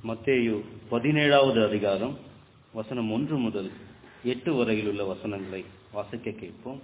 மத்தேயு பதினேழாவது அதிகாரம் வசனம் ஒன்று முதல் எட்டு வரையில் உள்ள வசனங்களை வாசிக்க கேட்போம்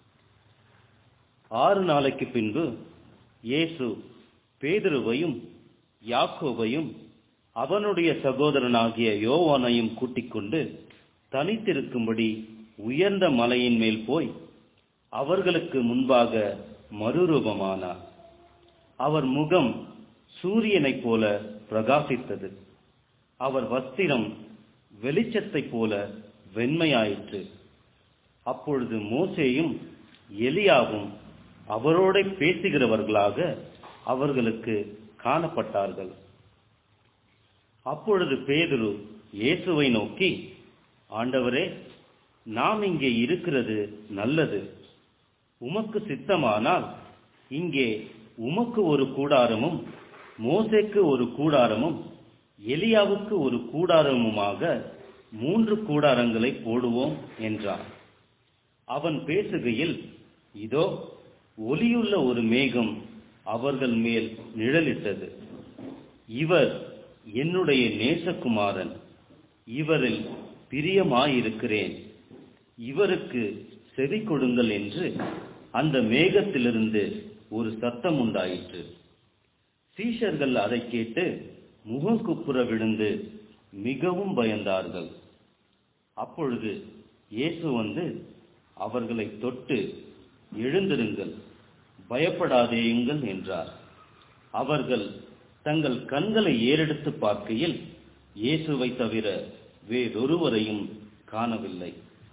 ஆறு நாளைக்கு பின்பு இயேசு பேதுருவையும் யாக்கோபையும் அவனுடைய சகோதரனாகிய யோவானையும் கூட்டிக் கொண்டு தனித்திருக்கும்படி உயர்ந்த மலையின் மேல் போய் அவர்களுக்கு முன்பாக மறுரூபமானார் அவர் முகம் சூரியனைப் போல பிரகாசித்தது அவர் வஸ்திரம் வெளிச்சத்தைப் போல வெண்மையாயிற்று அப்பொழுது மோசேயும் எலியாவும் அவரோட பேசுகிறவர்களாக அவர்களுக்கு காணப்பட்டார்கள் அப்பொழுது பேதுரு இயேசுவை நோக்கி ஆண்டவரே நாம் இங்கே இருக்கிறது நல்லது உமக்கு சித்தமானால் இங்கே உமக்கு ஒரு கூடாரமும் மோசேக்கு ஒரு கூடாரமும் எலியாவுக்கு ஒரு கூடாரமுமாக மூன்று கூடாரங்களை போடுவோம் என்றார் அவன் பேசுகையில் இதோ ஒலியுள்ள ஒரு மேகம் அவர்கள் மேல் நிழலிட்டது இவர் என்னுடைய நேசகுமாரன் இவரில் பிரியமாயிருக்கிறேன் இவருக்கு செவி கொடுங்கள் என்று அந்த மேகத்திலிருந்து ஒரு சத்தம் உண்டாயிற்று சீஷர்கள் அதை கேட்டு முகங்குப்புற விழுந்து மிகவும் பயந்தார்கள் அப்பொழுது இயேசு வந்து அவர்களை தொட்டு எழுந்திருங்கள் பயப்படாதேயுங்கள் என்றார் அவர்கள் தங்கள் கண்களை ஏறெடுத்து பார்க்கையில் இயேசுவை தவிர வேறொருவரையும் காணவில்லை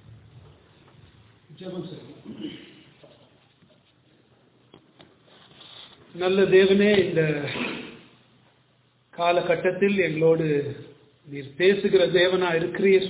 ஜெபம் செய்வோம். நல்ல தேவனே இந்த காலகட்டத்தில் எங்களோடு நீர் பேசுகிற தேவனா இருக்கிறீர்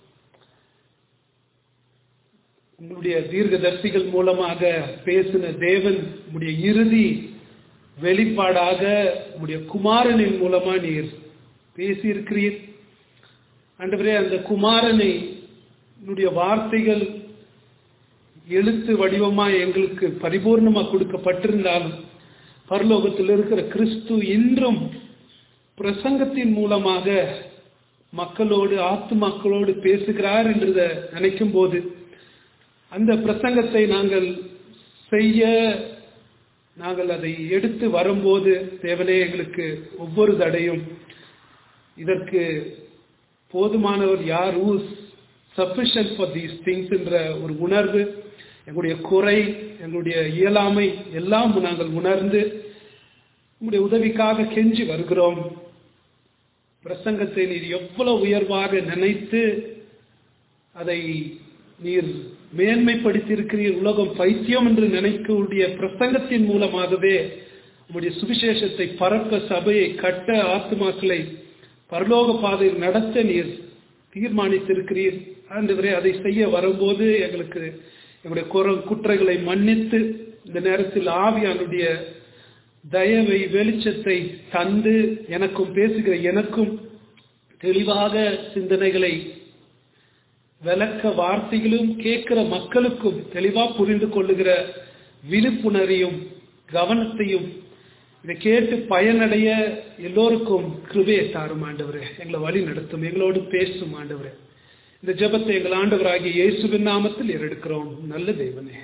உன்னுடைய தீர்க்கதரிசிகள் மூலமாக பேசின தேவன் உடைய இறுதி வெளிப்பாடாக உடைய குமாரனின் மூலமா நீர் பேசியிருக்கிறீர் ஆண்டவரே அந்த குமாரனை உன்னுடைய வார்த்தைகள் எழுத்து வடிவமா எங்களுக்கு பரிபூர்ணமா கொடுக்கப்பட்டிருந்தாலும் பரலோகத்தில் இருக்கிற கிறிஸ்து இன்றும் பிரசங்கத்தின் மூலமாக மக்களோடு ஆத்துமாக்களோடு பேசுகிறார் என்றத நினைக்கும் போது அந்த பிரசங்கத்தை நாங்கள் செய்ய நாங்கள் அதை எடுத்து வரும்போது தேவனே எங்களுக்கு ஒவ்வொரு தடையும் இதற்கு போதுமானவர் யார் who's sufficient for these things என்ற ஒரு உணர்வு எங்களுடைய குறை எங்களுடைய இயலாமை எல்லாம் நாங்கள் உணர்ந்து உங்களுடைய உதவிக்காக கெஞ்சி வருகிறோம் பிரசங்கத்தை நீர் எவ்வளவு உயர்வாக நினைத்து அதை நீர் மேன்மைப்படுத்தியிருக்கிறீர் உலகம் பைத்தியம் என்று நினைக்கக்கூடிய பிரசங்கத்தின் மூலமாகவே உங்களுடைய சுவிசேஷத்தை பரப்ப சபையை கட்ட ஆத்துமாக்களை பரலோக பாதையில் நடத்த நீர் தீர்மானித்திருக்கிறீர் ஆண்டவரே அதை செய்ய வரும்போது எங்களுக்கு எங்களுடைய குற குற்றங்களை மன்னித்து இந்த நேரத்தில் ஆவியானுடைய தயவை வெளிச்சத்தை தந்து எனக்கும் பேசுகிற எனக்கும் தெளிவாக சிந்தனைகளை விளக்க வார்த்தைகளும் கேட்கிற மக்களுக்கும் தெளிவா புரிந்து கொள்ளுகிற விழிப்புணரையும் கவனத்தையும் இதை கேட்டு பயனடைய எல்லோருக்கும் கிருபையை தாரும் ஆண்டவரே எங்களை வழி நடத்தும் எங்களோடு பேசும் ஆண்டவரே இந்த ஜெபத்தை எங்கள் ஆண்டவராகிய இயேசுவின் நாமத்தில் ஏறெடுக்கிறோம் நல்ல தேவனே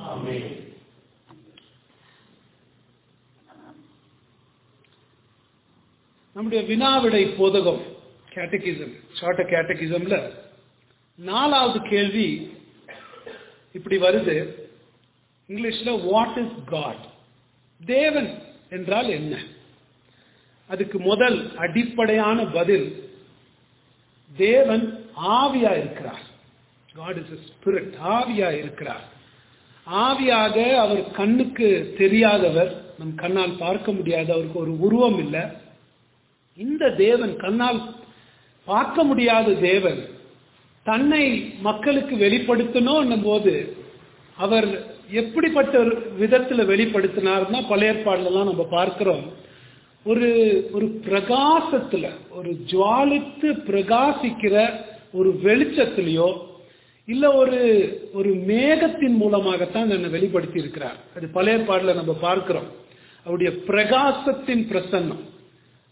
நம்முடைய வினாவிடை போதகம் கேட்டகிசம் ஷார்ட்ட கேட்டகிசம்ல நாலாவது கேள்வி இப்படி வருது இங்கிலீஷ்ல வாட் இஸ் காட் தேவன் என்றால் என்ன அதுக்கு முதல் அடிப்படையான பதில் தேவன் ஆவியா இருக்கிறார் காட் இஸ் ஸ்பிரிட் ஆவியா இருக்கிறார் ஆவியாக அவர் கண்ணுக்கு தெரியாதவர் நம் கண்ணால் பார்க்க முடியாத அவருக்கு ஒரு உருவம் இல்லை இந்த தேவன் கண்ணால் பார்க்க முடியாத தேவன் தன்னை மக்களுக்கு வெளிப்படுத்தணும் போது அவர் எப்படிப்பட்ட ஒரு விதத்துல வெளிப்படுத்தினார்னா பழைய ஏற்பாடுலாம் நம்ம பார்க்கிறோம் ஒரு ஒரு பிரகாசத்துல ஒரு ஜுவாலித்து பிரகாசிக்கிற ஒரு வெளிச்சத்திலேயோ இல்ல ஒரு ஒரு மேகத்தின் மூலமாகத்தான் தன்னை வெளிப்படுத்தி இருக்கிறார் அது பழைய ஏற்பாடுல நம்ம பார்க்கிறோம் அவருடைய பிரகாசத்தின் பிரசன்னம்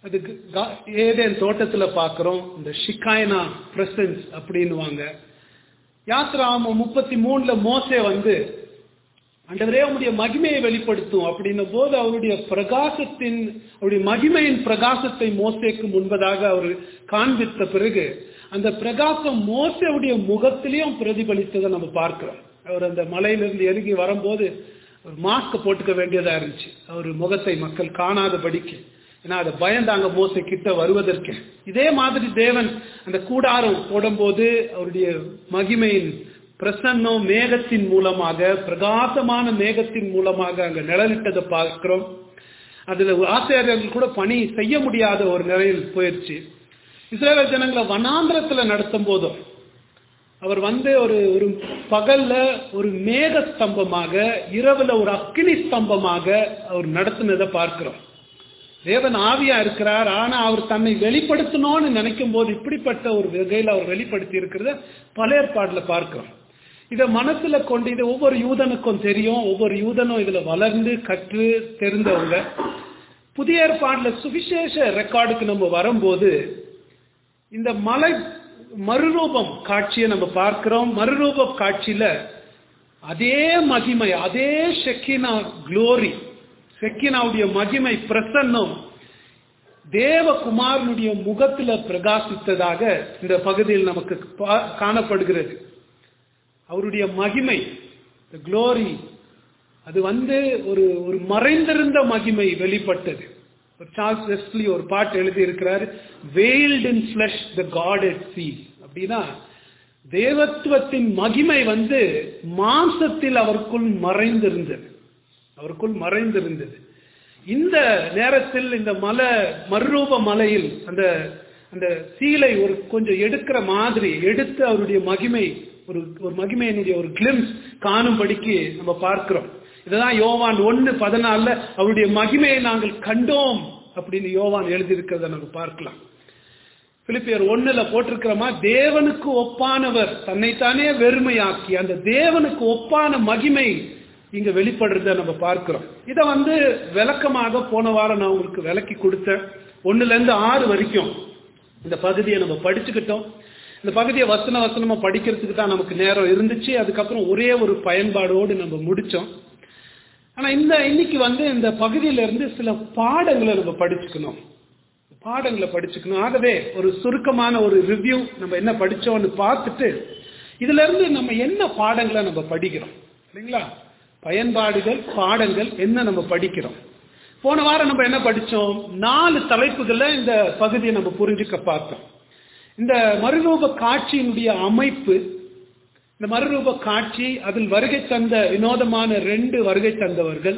அதுக்கு கா- ஏதேன் தோட்டத்துல பார்க்கிறோம் இந்த ஷிகாயனா பிரசன்ஸ் அப்படின்னுவாங்க யாத்ராம முப்பத்தி மூணுல மோசே வந்து ஆண்டவரே அவருடைய மகிமையை வெளிப்படுத்தும் அப்படின்னும் போது அவருடைய பிரகாசத்தின் அவருடைய மகிமையின் பிரகாசத்தை மோசேக்கு முன்பதாக அவர் காண்பித்த பிறகு அந்த பிரகாசம் மோசேவுடைய முகத்திலையும் பிரதிபலித்ததை நம்ம பார்க்கிறோம் அவர் அந்த மலையிலிருந்து இறங்கி வரும்போது ஒரு மாஸ்க் போட்டுக்க வேண்டியதா இருந்துச்சு அவர் முகத்தை மக்கள் காணாதபடிக்கு ஏன்னா அதை பயந்தாங்க மோசை கிட்ட வருவதற்கு இதே மாதிரி தேவன் அந்த கூடாரம் போடும்போது அவருடைய மகிமையின் பிரசன்னம் மேகத்தின் மூலமாக பிரகாசமான மேகத்தின் மூலமாக அங்க நிழலிட்டதை பார்க்கிறோம் அதுல ஆசிரியர்கள் கூட பணி செய்ய முடியாத ஒரு நிலையில் போயிடுச்சு இஸ்ரேல் ஜனங்களை வனாந்திரத்துல நடத்தும் போதும் அவர் வந்து ஒரு ஒரு பகல்ல ஒரு மேக ஸ்தம்பமாக இரவுல ஒரு அக்கினி ஸ்தம்பமாக அவர் நடத்தினதை பார்க்கிறோம் தேவன் ஆவியா இருக்கிறார் ஆனா அவர் தன்னை வெளிப்படுத்தணும்னு நினைக்கும் போது இப்படிப்பட்ட ஒரு வகையில் அவர் வெளிப்படுத்தி இருக்கிறத பல ஏற்பாடுல பார்க்கிறோம் இதை மனசுல கொண்டு இது ஒவ்வொரு யூதனுக்கும் தெரியும் ஒவ்வொரு யூதனும் இதுல வளர்ந்து கற்று தெரிந்தவங்க புதிய ஏற்பாடுல சுவிசேஷ ரெக்கார்டுக்கு நம்ம வரும்போது இந்த மலை மறுரூபம் காட்சியை நம்ம பார்க்கிறோம் மறுரூப காட்சியில அதே மகிமை அதே ஷெக்கினா குளோரி செக்கினாவுடைய மகிமை பிரசன்னம் தேவகுமாரனுடைய முகத்துல பிரகாசித்ததாக இந்த பகுதியில் நமக்கு பா- காணப்படுகிறது அவருடைய மகிமை குளோரி அது வந்து ஒரு ஒரு மறைந்திருந்த மகிமை வெளிப்பட்டது ஒரு சார்ல்ஸ் வெஸ்லி ஒரு பாட்டு எழுதி இருக்கிறார் veiled in flesh the Godhead see அப்படின்னா தேவத்துவத்தின் மகிமை வந்து மாம்சத்தில் அவருக்குள் மறைந்திருந்தது அவருக்குள் மறைந்திருந்தது இந்த நேரத்தில் இந்த மலை மறுரூப மலையில் அந்த அந்த சீலை ஒரு கொஞ்சம் எடுக்கிற மாதிரி எடுத்து அவருடைய மகிமை ஒரு ஒரு மகிமையினுடைய ஒரு கிளிம்ஸ் காணும்படிக்கு நம்ம பார்க்கிறோம் இதுதான் யோவான் ஒன்னு பதினாலுல அவருடைய மகிமையை நாங்கள் கண்டோம் அப்படின்னு யோவான் எழுதியிருக்கிறத நம்ம பார்க்கலாம் பிலிப்பியர் ஒண்ணுல போட்டிருக்கிறோமா தேவனுக்கு ஒப்பானவர் தன்னைத்தானே வெறுமையாக்கி அந்த தேவனுக்கு ஒப்பான மகிமை இங்க வெளிப்படுறத நம்ம பார்க்கிறோம் இத வந்து விளக்கமாக போன வாரம் நான் உங்களுக்கு விளக்கி கொடுத்தேன் ஒண்ணுல இருந்து ஆறு வரைக்கும் இந்த பகுதியை நம்ம படிச்சுக்கிட்டோம் இந்த பகுதியை வசன வசனமா படிக்கிறதுக்கு தான் நமக்கு நேரம் இருந்துச்சு அதுக்கப்புறம் ஒரே ஒரு பயன்பாடோடு நம்ம முடிச்சோம் ஆனா இந்த இன்னைக்கு வந்து இந்த பகுதியில இருந்து சில பாடங்களை நம்ம படிச்சுக்கணும் பாடங்களை படிச்சுக்கணும் ஆகவே ஒரு சுருக்கமான ஒரு ரிவ்யூ நம்ம என்ன படிச்சோம்னு பார்த்துட்டு இதுல இருந்து நம்ம என்ன பாடங்களை நம்ம படிக்கிறோம் இல்லைங்களா பயன்பாடுகள் பாடங்கள் என்ன நம்ம படிக்கிறோம் போன வாரம் நம்ம என்ன படிச்சோம் நாலு தலைப்புகள்ல இந்த பகுதியை நம்ம புரிஞ்சுக்க பார்த்தோம் இந்த மறுரூப காட்சியினுடைய அமைப்பு இந்த மறுரூப காட்சி அதில் வருகை தந்த வினோதமான ரெண்டு வருகை தந்தவர்கள்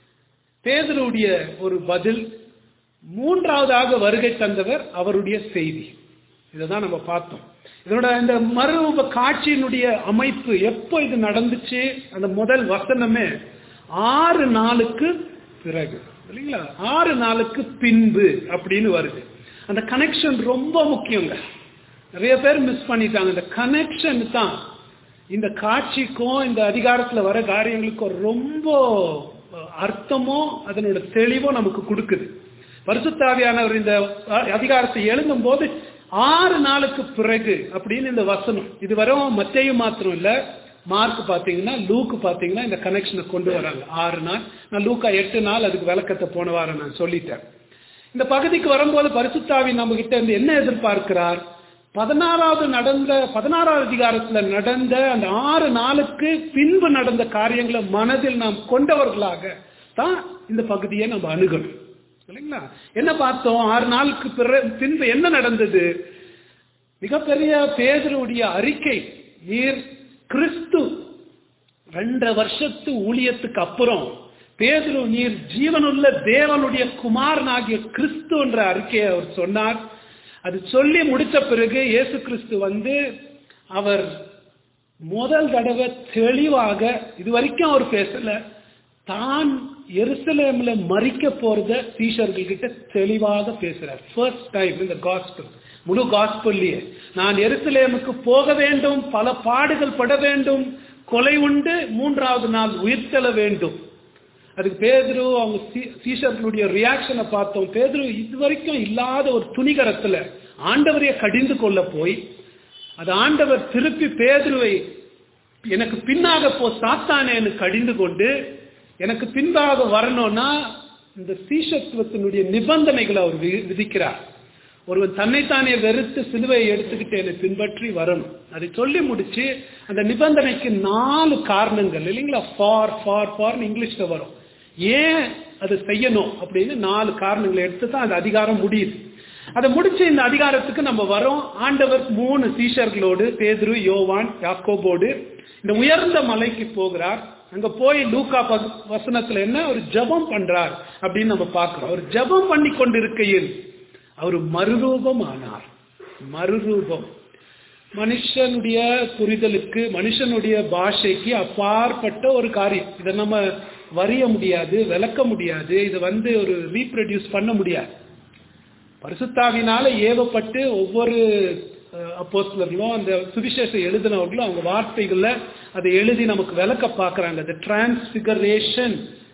பேதருடைய ஒரு பதில் மூன்றாவதாக வருகை தந்தவர் அவருடைய செய்தி இதைதான் நம்ம பார்த்தோம் இதோட இந்த மறுரூப காட்சியினுடைய அமைப்பு எப்போ இது நடந்துச்சு அந்த முதல் வசனமே ஆறு நாளுக்கு பிறகு இல்லைங்களா ஆறு நாளுக்கு பின்பு அப்படின்னு வருது அந்த கனெக்ஷன் ரொம்ப முக்கியங்க நிறைய பேர் மிஸ் பண்ணிட்டாங்க இந்த கனெக்ஷன் தான் இந்த காட்சிக்கும் இந்த அதிகாரத்துல வர காரியங்களுக்கும் ரொம்ப அர்த்தமோ அதனோட தெளிவோ நமக்கு கொடுக்குது பரிசுத்தாவியானவர் இந்த அதிகாரத்தை எழுதும் போது ஆறு நாளுக்கு பிறகு அப்படின்னு இந்த வசனம் இது வரும் மத்தையும் மாத்திரம் இல்ல மார்க் பாத்தீங்கன்னா லூக்கு பாத்தீங்கன்னா இந்த கனெக்ஷனை கொண்டு வராங்க ஆறு நாள் நான் லூக்கா எட்டு நாள் அதுக்கு விளக்கத்தை போன வாரம் நான் சொல்லிட்டேன் இந்த பகுதிக்கு வரும்போது பரிசுத்தாவி நம்ம கிட்ட இருந்து என்ன எதிர்பார்க்கிறார் பதினாறாவது நடந்த பதினாறாவது அதிகாரத்துல நடந்த அந்த ஆறு நாளுக்கு பின்பு நடந்த காரியங்களை மனதில் நாம் கொண்டவர்களாக தான் இந்த பகுதியை நம்ம அணுகணும் இல்லைங்களா என்ன பார்த்தோம் ஆறு நாளுக்கு பிற பின்பு என்ன நடந்தது மிகப்பெரிய பேதருடைய அறிக்கை நீர் கிறிஸ்து ரெண்டரை வருஷத்து ஊழியத்துக்கு அப்புறம் பேதுரு நீர் ஜீவனுள்ள தேவனுடைய குமாரனாகிய கிறிஸ்து என்ற அறிக்கையை அவர் சொன்னார் அது சொல்லி முடிச்ச பிறகு இயேசு கிறிஸ்து வந்து அவர் முதல் தடவை தெளிவாக இது வரைக்கும் அவர் பேசல தான் எருசலேம்ல மறிக்க போறத சீஷர்கள் கிட்ட தெளிவாக பேசுறார் ஃபர்ஸ்ட் டைம் இந்த காஸ்பல் முழு காஸ்பல்லையே நான் எருசலேமுக்கு போக வேண்டும் பல பாடுகள் பட வேண்டும் கொலை உண்டு மூன்றாவது நாள் உயிர்த்தெழ வேண்டும் அதுக்கு பேதுரு அவங்க சீ- சீஷர்களுடைய ரியாக்ஷனை பார்த்தோம் பேதுரு இதுவரைக்கும் இல்லாத ஒரு துணிகரத்துல ஆண்டவரையே கடிந்து கொள்ள போய் அது ஆண்டவர் திருப்பி பேதுருவை எனக்கு பின்னாக போ சாத்தானேன்னு கடிந்து கொண்டு எனக்கு பின்பாக வரணும்னா இந்த சீஷத்துவத்தினுடைய நிபந்தனைகளை அவர் வி- விதிக்கிறார் ஒருவன் தன்னைத்தானே வெறுத்து சிலுவையை எடுத்துக்கிட்டு என்னை பின்பற்றி வரணும் அதை சொல்லி முடிச்சு அந்த நிபந்தனைக்கு நாலு காரணங்கள் இல்லைங்களா ஃபார் ஃபார் ஃபார் இங்கிலீஷ்ல வரும் ஏன் அது செய்யணும் அப்படின்னு நாலு காரணங்களை எடுத்து தான் அந்த அதிகாரம் முடியுது அதை முடிச்ச இந்த அதிகாரத்துக்கு நம்ம வரோம் ஆண்டவர் மூணு சீஷர்களோடு பேதுரு யோவான் யாக்கோபோடு இந்த உயர்ந்த மலைக்கு போகிறார் அங்க போய் லூக்கா பக- வசனத்துல என்ன ஒரு ஜெபம் பண்றார் அப்படின்னு நம்ம பார்க்கிறோம் அவர் ஜெபம் பண்ணி கொண்டிருக்கையில் அவர் மறுரூபம் ஆனார் மறுரூபம் மனுஷனுடைய புரிதலுக்கு மனுஷனுடைய பாஷைக்கு அப்பாற்பட்ட ஒரு காரியம் இதை நம்ம வரிய முடியாது விளக்க முடியாது இதை வந்து ஒரு ரீப்ரொடியூஸ் பண்ண முடியாது பரிசுத்தாவினால ஏவப்பட்டு ஒவ்வொரு அப்போஸ்லர்களும் அந்த சுவிசேஷம் எழுதினவர்களும் அவங்க வார்த்தைகள்ல அதை எழுதி நமக்கு விளக்க பார்க்கறாங்க the transfiguration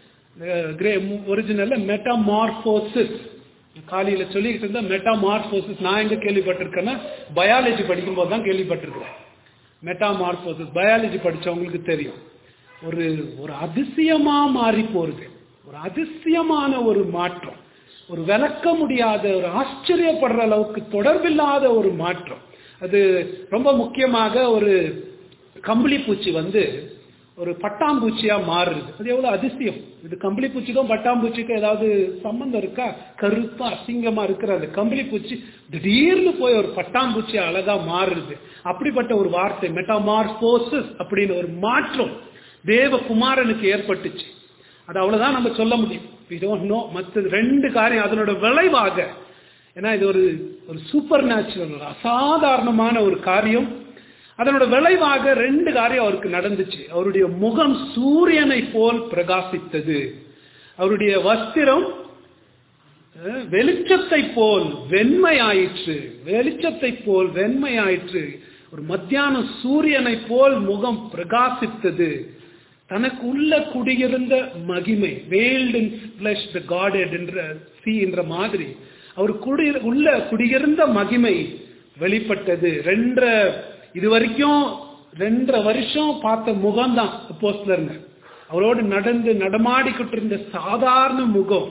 ஒரிஜினல்ல மெட்டாமார்போசிஸ் காலையில சொல்லிக்கிட்டு இருந்தா மெட்டாமார்போசிஸ் நான் எங்க கேள்விப்பட்டிருக்கேன்னா பயாலஜி படிக்கும்போது தான் கேள்விப்பட்டிருக்கிறேன் மெட்டாமார்போசிஸ் பயாலஜி படிச்சவங்களுக்கு தெரியும் ஒரு ஒரு அதிசயமா மாறி போறது ஒரு அதிசயமான ஒரு மாற்றம் ஒரு விளக்க முடியாத ஒரு ஆச்சரியப்படுற அளவுக்கு தொடர்பில்லாத ஒரு மாற்றம் அது ரொம்ப முக்கியமாக ஒரு கம்பளி பூச்சி வந்து ஒரு பட்டாம்பூச்சியா மாறுது அது எவ்வளவு அதிசயம் இது கம்பளி பூச்சிக்கும் பட்டாம்பூச்சிக்கும் ஏதாவது சம்பந்தம் இருக்கா கருப்பா அசிங்கமா இருக்கிற அந்த கம்பளி பூச்சி திடீர்னு போய் ஒரு பட்டாம்பூச்சி அழகா மாறுது அப்படிப்பட்ட ஒரு வார்த்தை மெட்டாமார்போசிஸ் அப்படின்னு ஒரு மாற்றம் தேவகுமாரனுக்கு ஏற்பட்டுச்சு அது அவ்வளவுதான் நம்ம சொல்ல முடியும் we don't know மற்ற ரெண்டு காரியம் அதனோட விளைவாக ஏன்னா இது ஒரு ஒரு சூப்பர் நேச்சுரல் ஒரு அசாதாரணமான ஒரு காரியம் அதனோட விளைவாக ரெண்டு காரியம் அவருக்கு நடந்துச்சு அவருடைய முகம் சூரியனை போல் பிரகாசித்தது அவருடைய வஸ்திரம் அஹ், வெளிச்சத்தை போல் வெண்மையாயிற்று வெளிச்சத்தை போல் வெண்மையாயிற்று ஒரு மத்தியான சூரியனை போல் முகம் பிரகாசித்தது தனக்கு உள்ள குடியிருந்த மகிமை veiled in flesh the Godhead என்ற சி என்ற மாதிரி அவர் குடி உள்ள குடியிருந்த மகிமை வெளிப்பட்டது ரெண்டரை இது வரைக்கும் ரெண்டரை வருஷம் பார்த்த முகம்தான் அப்போஸ்தலருங்க அவரோடு நடந்து நடமாடிக்கிட்டு இருந்த சாதாரண முகம்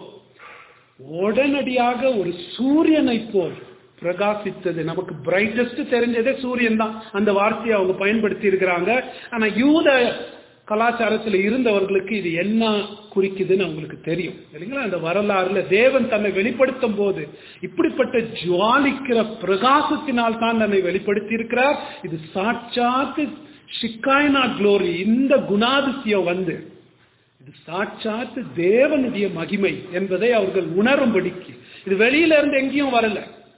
உடனடியாக ஒரு சூரியனை போல் பிரகாசித்தது நமக்கு பிரைட்டஸ்ட் தெரிஞ்சதே சூரியன் தான் அந்த வார்த்தையை அவங்க பயன்படுத்தி இருக்கிறாங்க ஆனா யூத கலாச்சாரத்தில் இருந்தவர்களுக்கு இது என்ன குறிக்குதுன்னு அவங்களுக்கு தெரியும் இல்லைங்களா அந்த வரலாறுல தேவன் தன்னை வெளிப்படுத்தும் போது இப்படிப்பட்ட ஜுவாலிக்கிற பிரகாசத்தினால் தான் தன்னை வெளிப்படுத்தி இருக்கிறார் இது சாட்சாத்து ஷிக்காய்னா க்ளோரி இந்த குணாதிசயம் வந்து இது சாட்சாத்து தேவனுடைய மகிமை என்பதை அவர்கள் உணரும்படிக்கு இது வெளியில இருந்து எங்கேயும் வரல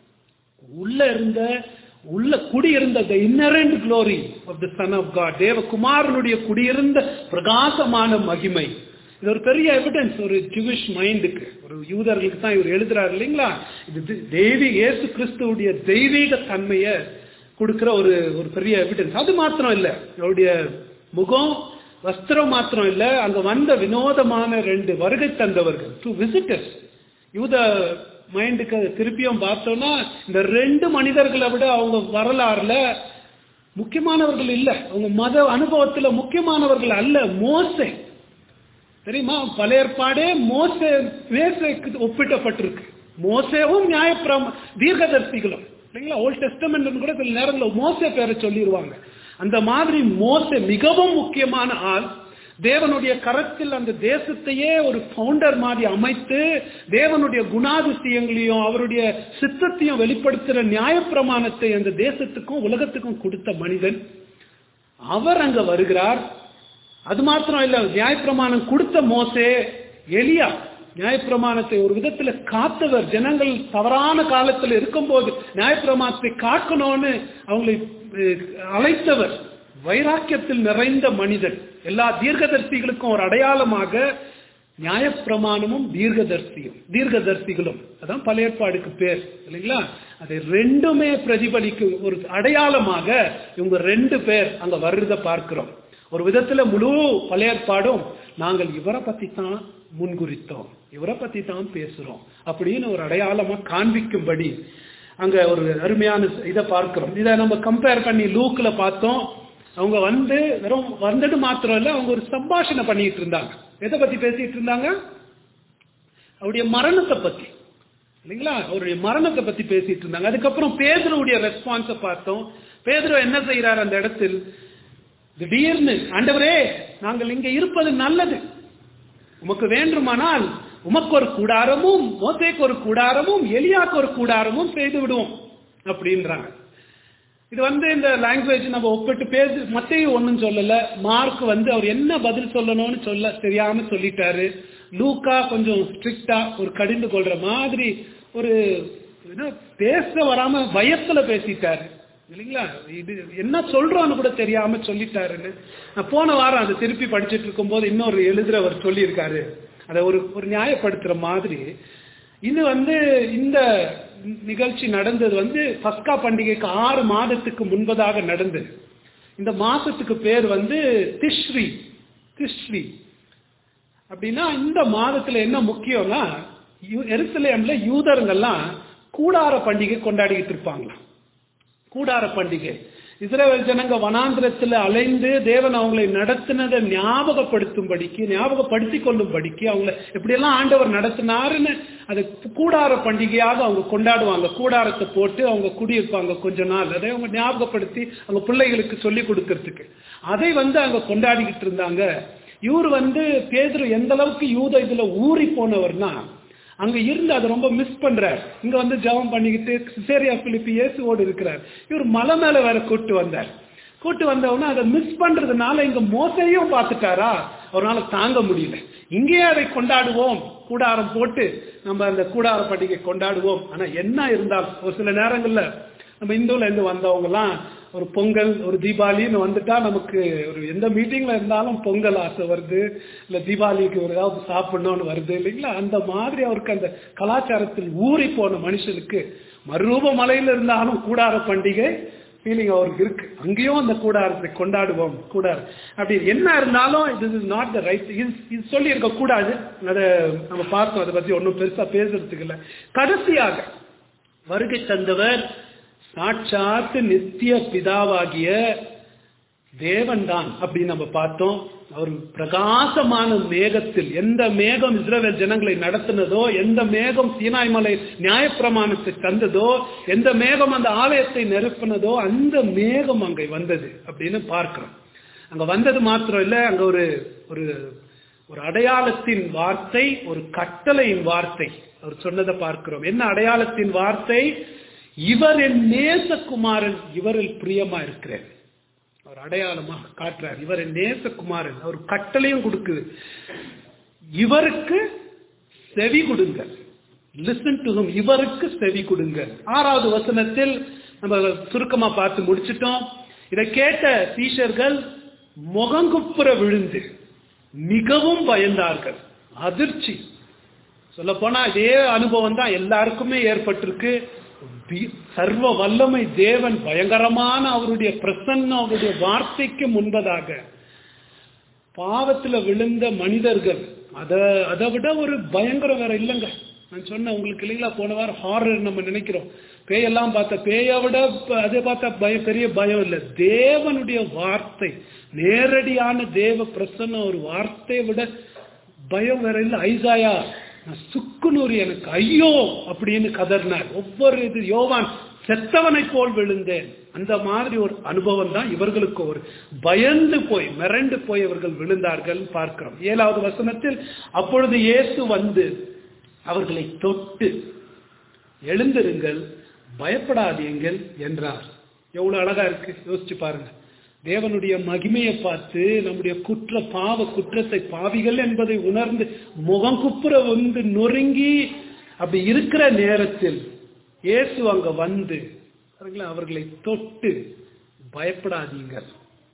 உள்ள இருந்த உள்ள குடியிருந்த the inherent glory of the son of god தேவகுமாரனுடைய குடியிருந்த பிரகாசமான மகிமை இது ஒரு பெரிய எவிடன்ஸ் ஒரு ஜூவிஷ் மைண்டுக்கு ஒரு யூதர்களுக்கு தான் இவர் எழுதுறாரு இல்லைங்களா இது தி- தெய்வீ இயேசு கிறிஸ்துவுடைய தெய்வீக தன்மையை கொடுக்கிற ஒரு ஒரு பெரிய எவிடன்ஸ் அது மாத்திரம் இல்ல அவருடைய முகம் வஸ்திரம் மாத்திரம் இல்ல அங்க வந்த வினோதமான ரெண்டு வருகை தந்தவர்கள் டூ விசிட்டர்ஸ் யூத மைண்டுக்கு திருப்பியும் பார்த்தோம்னா இந்த ரெண்டு மனிதர்களை விட அவங்க வரலாறுல முக்கியமானவர்கள் இல்ல அவங்க மத அனுபவத்துல முக்கியமானவர்கள் அல்ல மோசே தெரியுமா பழைய ஏற்பாடே மோசே வேசைக்கு ஒப்பிட்டப்பட்டிருக்கு மோசேவும் நியாயப்பிரம தீர்க்கதர்சிகளும் இல்லைங்களா ஓல்ட் டெஸ்டமெண்ட் கூட சில நேரங்களில் மோசே பேரை சொல்லிடுவாங்க அந்த மாதிரி மோசே மிகவும் முக்கியமான ஆள் தேவனுடைய கரத்தில் அந்த தேசத்தையே ஒரு ஃபவுண்டர் மாதிரி அமைத்து தேவனுடைய குணாதிசயங்களையும் அவருடைய சித்தத்தையும் வெளிப்படுத்துகிற நியாயப்பிரமாணத்தை அந்த தேசத்துக்கும் உலகத்துக்கும் கொடுத்த மனிதன் அவர் அங்க வருகிறார் அது மாத்திரம் இல்ல நியாயப்பிரமாணம் கொடுத்த மோசே எலியா நியாயப்பிரமாணத்தை ஒரு விதத்துல காத்தவர் ஜனங்கள் தவறான காலத்தில் இருக்கும்போது நியாயப்பிரமாணத்தை காக்கணும்னு அவங்களை அஹ், அழைத்தவர் வைராக்கியத்தில் நிறைந்த மனிதன் எல்லா தீர்க்கதரிசிகளுக்கும் ஒரு அடையாளமாக நியாயப்பிரமாணமும் தீர்க்கதரிசியும் தீர்க்கதரிசிகளும் அதான் பழைய ஏற்பாடுக்கு பேர் இல்லைங்களா அதை ரெண்டுமே பிரதிபலிக்கும் ஒரு அடையாளமாக இவங்க ரெண்டு பேர் அங்க வர்றத பார்க்கிறோம் ஒரு விதத்துல முழு பழைய ஏற்பாடும் நாங்கள் இவரை பத்தி தான் முன்குறித்தோம் இவரை பத்தி தான் பேசுறோம் அப்படின்னு ஒரு அடையாளமா காண்பிக்கும்படி அங்க ஒரு அருமையான இதை பார்க்கிறோம் இதை நம்ம கம்பேர் பண்ணி லூக்ல பார்த்தோம் அவங்க வந்து வெறும் வந்தது மாத்திரம் இல்ல அவங்க ஒரு சம்பாஷணை பண்ணிட்டு இருந்தாங்க எதை பத்தி பேசிட்டு இருந்தாங்க அவருடைய மரணத்தை பத்தி இல்லைங்களா அவருடைய மரணத்தை பத்தி பேசிட்டு இருந்தாங்க அதுக்கப்புறம் பேதுருவுடைய ரெஸ்பான்ஸை பார்த்தோம் பேதுரு என்ன செய்யறாரு அந்த இடத்தில் திடீர்னு ஆண்டவரே நாங்கள் இங்க இருப்பது நல்லது உமக்கு வேண்டுமானால் உமக்கு ஒரு கூடாரமும் மோசேக்கு ஒரு கூடாரமும் எலியாக்கு ஒரு கூடாரமும் செய்து விடுவோம் அப்படின்றாங்க இது வந்து இந்த லாங்குவேஜ் நம்ம ஒப்பிட்டு பேசு மத்தையும் ஒன்றும் சொல்லல மார்க் வந்து அவர் என்ன பதில் சொல்லணும்னு சொல்ல தெரியாம சொல்லிட்டாரு லூக்கா கொஞ்சம் ஸ்ட்ரிக்டா ஒரு கடிந்து கொள்ற மாதிரி ஒரு என்ன பேச வராம பயத்துல பேசிட்டாரு இல்லைங்களா இது என்ன சொல்றோன்னு கூட தெரியாம சொல்லிட்டாருன்னு நான் போன வாரம் அதை திருப்பி படிச்சுட்டு இருக்கும்போது இன்னொரு எழுதுறவர் சொல்லியிருக்காரு அதை ஒரு ஒரு நியாயப்படுத்துற மாதிரி இது வந்து இந்த நிகழ்ச்சி நடந்தது வந்து பஸ்கா பண்டிகைக்கு ஆறு மாதத்துக்கு முன்பதாக நடந்தது இந்த மாசத்துக்கு பேர் வந்து திஸ்ரீ திஸ்ரீ அப்படின்னா இந்த மாதத்துல என்ன முக்கியம்னா யூ- எருசலேம்ல யூதருங்கெல்லாம் கூடார பண்டிகை கொண்டாடிக்கிட்டு இருப்பாங்களாம் கூடார பண்டிகை இஸ்ரேல் ஜனங்க வனாந்திரத்துல அலைந்து தேவன் அவங்களை நடத்தினதை ஞாபகப்படுத்தும்படிக்கு ஞாபகப்படுத்தி கொள்ளும்படிக்கு அவங்கள எப்படியெல்லாம் ஆண்டவர் நடத்தினாருன்னு அது கூடார பண்டிகையாக அவங்க கொண்டாடுவாங்க கூடாரத்தை போட்டு அவங்க குடியிருப்பாங்க கொஞ்ச நாள் அதை அவங்க ஞாபகப்படுத்தி அவங்க பிள்ளைகளுக்கு சொல்லி கொடுக்கறதுக்கு அதை வந்து அங்க கொண்டாடிக்கிட்டு இருந்தாங்க இவர் வந்து பேதுரு எந்த அளவுக்கு யூத இதுல ஊறி போனவர்னா அங்க இருந்து அதை ரொம்ப மிஸ் பண்றார் இங்க வந்து ஜெபம் பண்ணிக்கிட்டு சிசேரியா பிலிப்பி இயேசுவோடு இருக்கிறார் இவர் மலை மேல வேற கூட்டு வந்தார் கூட்டு வந்தவொடனே அதை மிஸ் பண்றதுனால இங்க மோசையும் பார்த்துட்டாரா அவரால தாங்க முடியல இங்கேயே அதை கொண்டாடுவோம் கூடாரம் போட்டு நம்ம அந்த கூடார பண்டிகை கொண்டாடுவோம் ஆனா என்ன இருந்தாலும் ஒரு சில நேரங்கள்ல நம்ம இந்துல இருந்து வந்தவங்க எல்லாம் ஒரு பொங்கல் ஒரு தீபாவளின்னு வந்துட்டா நமக்கு ஒரு எந்த மீட்டிங்ல இருந்தாலும் பொங்கல் ஆசை வருது இல்ல தீபாவளிக்கு ஒரு ஏதாவது சாப்பிடணும்னு வருது இல்லைங்களா அந்த மாதிரி அவருக்கு அந்த கலாச்சாரத்தில் ஊறி போன மனுஷனுக்கு மறுரூப மலையில இருந்தாலும் கூடார பண்டிகை ஃபீலிங் அவருக்கு இருக்கு அங்கேயும் அந்த கூடாரத்தை கொண்டாடுவோம் கூடார் அப்படி என்ன இருந்தாலும் இது இஸ் நாட் த ரைட் இது சொல்லி இருக்க கூடாது அதை நம்ம பார்த்தோம் அதை பத்தி ஒன்றும் பெருசா பேசுறதுக்கு இல்லை கடைசியாக வருகை தந்தவர் சாட்சாத்து நித்திய பிதாவாகிய தேவன் தான் அப்படின்னு நம்ம பார்த்தோம் அவர் பிரகாசமான மேகத்தில் எந்த மேகம் இஸ்ரவேல் ஜனங்களை நடத்தினதோ எந்த மேகம் சீனாய் மலை நியாயப்பிரமாணத்தை தந்ததோ எந்த மேகம் அந்த ஆலயத்தை நெருப்பினதோ அந்த மேகம் அங்கே வந்தது அப்படின்னு பார்க்கிறோம் அங்க வந்தது மாத்திரம் இல்ல அங்க ஒரு ஒரு ஒரு அடையாளத்தின் வார்த்தை ஒரு கட்டளையின் வார்த்தை அவர் சொன்னதை பார்க்கிறோம் என்ன அடையாளத்தின் வார்த்தை இவர் என் நேசகுமாரன் இவரில் பிரியமா இருக்கிறேன் அவர் அடையாளமாக காட்டுறார் இவர் என் நேசகுமாரன் அவர் கட்டளையும் கொடுக்குது இவருக்கு செவி கொடுங்க லிசன் டு him இவருக்கு செவி கொடுங்க ஆறாவது வசனத்தில் நம்ம சுருக்கமா பார்த்து முடிச்சிட்டோம் இதை கேட்ட சீஷர்கள் முகங்குப்புற விழுந்து மிகவும் பயந்தார்கள் அதிர்ச்சி சொல்ல போனா இதே அனுபவம் தான் எல்லாருக்குமே ஏற்பட்டிருக்கு வி- சர்வ வல்லமை தேவன் பயங்கரமான அவருடைய பிரசன்னம் அவருடைய வார்த்தைக்கு முன்பதாக பாவத்துல விழுந்த மனிதர்கள் அத அதை விட ஒரு பயங்கரம் வேற இல்லைங்க நான் சொன்னேன் உங்களுக்கு இல்லைங்களா போன வாரம் ஹாரர் நம்ம நினைக்கிறோம் பேயெல்லாம் பார்த்த பேயை விட ப- அதை பார்த்தா பயம் பெரிய பயம் இல்லை தேவனுடைய வார்த்தை நேரடியான தேவ பிரசன்னம் ஒரு வார்த்தையை விட பயம் வேற இல்லை ஐசாயா நான் சுக்குநூறு எனக்கு ஐயோ அப்படின்னு கதறினார் ஒவ்வொரு இது யோவான் செத்தவனை போல் விழுந்தேன் அந்த மாதிரி ஒரு அனுபவம் தான் இவர்களுக்கு ஒரு பயந்து போய் மிரண்டு போய் இவர்கள் விழுந்தார்கள் பார்க்கிறோம் ஏழாவது வசனத்தில் அப்பொழுது இயேசு வந்து அவர்களை தொட்டு எழுந்திருங்கள் பயப்படாதீங்கள் என்றார் எவ்வளவு அழகா இருக்கு யோசிச்சு பாருங்க தேவனுடைய மகிமையை பார்த்து நம்முடைய குற்ற பாவ குற்றத்தை பாவிகள் என்பதை உணர்ந்து முகங்குப்புற வந்து நொறுங்கி அப்படி இருக்கிற நேரத்தில் இயேசு அங்க வந்து பாருங்களேன், அவர்களை தொட்டு பயப்படாதீங்கள்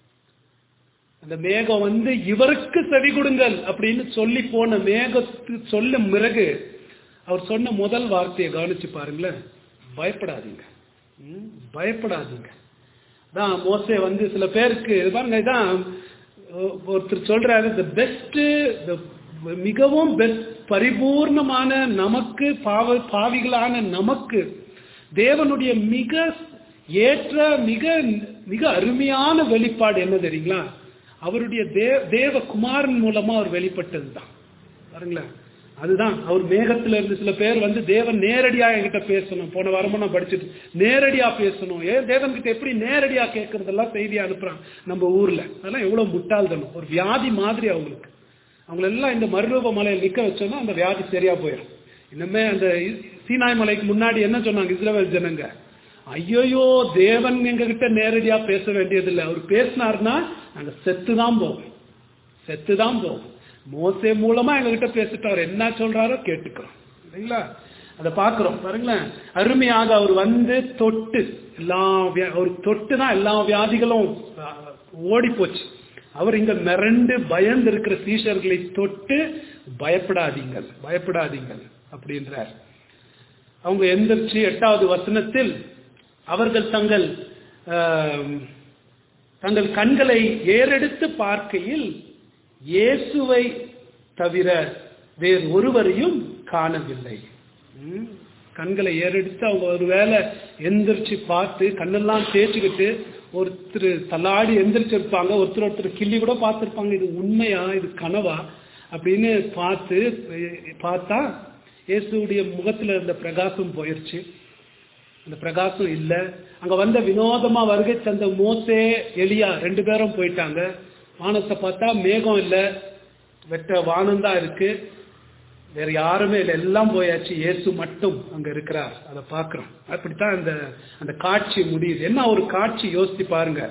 அந்த மேகம் வந்து இவருக்கு செவி கொடுங்கள் அப்படின்னு சொல்லி போன மேகத்து சொல்லும் பிறகு அவர் சொன்ன முதல் வார்த்தையை கவனிச்சு பாருங்களேன் பயப்படாதீங்க ம், பயப்படாதீங்க தான் மோசே வந்து சில பேருக்கு இது பாருங்க இதான் ஒ- ஒருத்தர் சொல்றாரு த பெஸ்ட் த மிகவும் பெஸ்- பரிபூர்ணமான நமக்கு பாவ பாவிகளான நமக்கு தேவனுடைய மிக ஏற்ற மிக மிக அருமையான வெளிப்பாடு என்ன தெரியுங்களா அவருடைய தேவ தேவகுமாரன் மூலமா அவர் வெளிப்பட்டது தான் பாருங்களேன் அதுதான் அவர் மேகத்துல இருந்து சில பேர் வந்து தேவன் நேரடியா என்கிட்ட பேசணும் போன வாரமும் நான் படிச்சுட்டு நேரடியா பேசணும் ஏன் தேவன் கிட்ட எப்படி நேரடியா கேட்கறதெல்லாம் செய்தி அனுப்புறான் நம்ம ஊர்ல அதெல்லாம் எவ்வளவு முட்டாள்தனம் ஒரு வியாதி மாதிரி அவங்களுக்கு அவங்களெல்லாம் இந்த மறுரூப மலையில் நிக்க வச்சோம்னா அந்த வியாதி சரியா போயிடும் இன்னுமே அந்த இ- சீனாய் மலைக்கு முன்னாடி என்ன சொன்னாங்க இஸ்ரவேல் ஜனங்க ஐயோயோ தேவன் எங்க கிட்ட நேரடியா பேச வேண்டியதில்லை அவர் பேசினார்னா நாங்க செத்து தான் போவோம் செத்து தான் போவோம் மோசே மூலமா எங்ககிட்ட பேசிட்டு அவர் என்ன சொல்றாரோ கேட்டுக்கிறோம் இல்லைங்களா அதை பார்க்கிறோம் பாருங்களேன் அருமையாக அவர் வந்து தொட்டு எல்லா வியா- அவர் தொட்டு தான் எல்லா வியாதிகளும் ஓடி போச்சு அவர் இங்க மிரண்டு பயந்து இருக்கிற சீஷர்களை தொட்டு பயப்படாதீங்கள் பயப்படாதீங்கள் அப்படின்றார் அவங்க எந்திரிச்சு எட்டாவது வசனத்தில் அவர்கள் தங்கள் ஆம், தங்கள் கண்களை ஏறெடுத்து பார்க்கையில் இயேசுவை தவிர வேறு ஒருவரையும் காணவில்லை ம், கண்களை ஏறெடுத்து அவங்க ஒருவேளை எந்திரிச்சு பார்த்து கண்ணெல்லாம் தேய்ச்சிக்கிட்டு ஒருத்தர் தள்ளாடி எந்திரிச்சிருப்பாங்க ஒருத்தர் ஒருத்தர் கிள்ளி கூட பார்த்திருப்பாங்க இது உண்மையா இது கனவா அப்படின்னு பார்த்து எ- பார்த்தா இயேசுடைய முகத்துல இருந்த பிரகாசம் போயிருச்சு அந்த பிரகாசம் இல்ல அங்க வந்த வினோதமா வருகை தந்த மோசே எலியா ரெண்டு பேரும் போயிட்டாங்க வானத்தை பார்த்தா மேகம் இல்ல வெட்ட வானம் தான் இருக்கு வேற யாருமே இல்லை எல்லாம் போயாச்சு இயேசு மட்டும் அங்க இருக்கிறார் அதை பார்க்கிறோம் அப்படித்தான் அந்த அந்த காட்சி முடியுது என்ன ஒரு காட்சி யோசித்து பாருங்க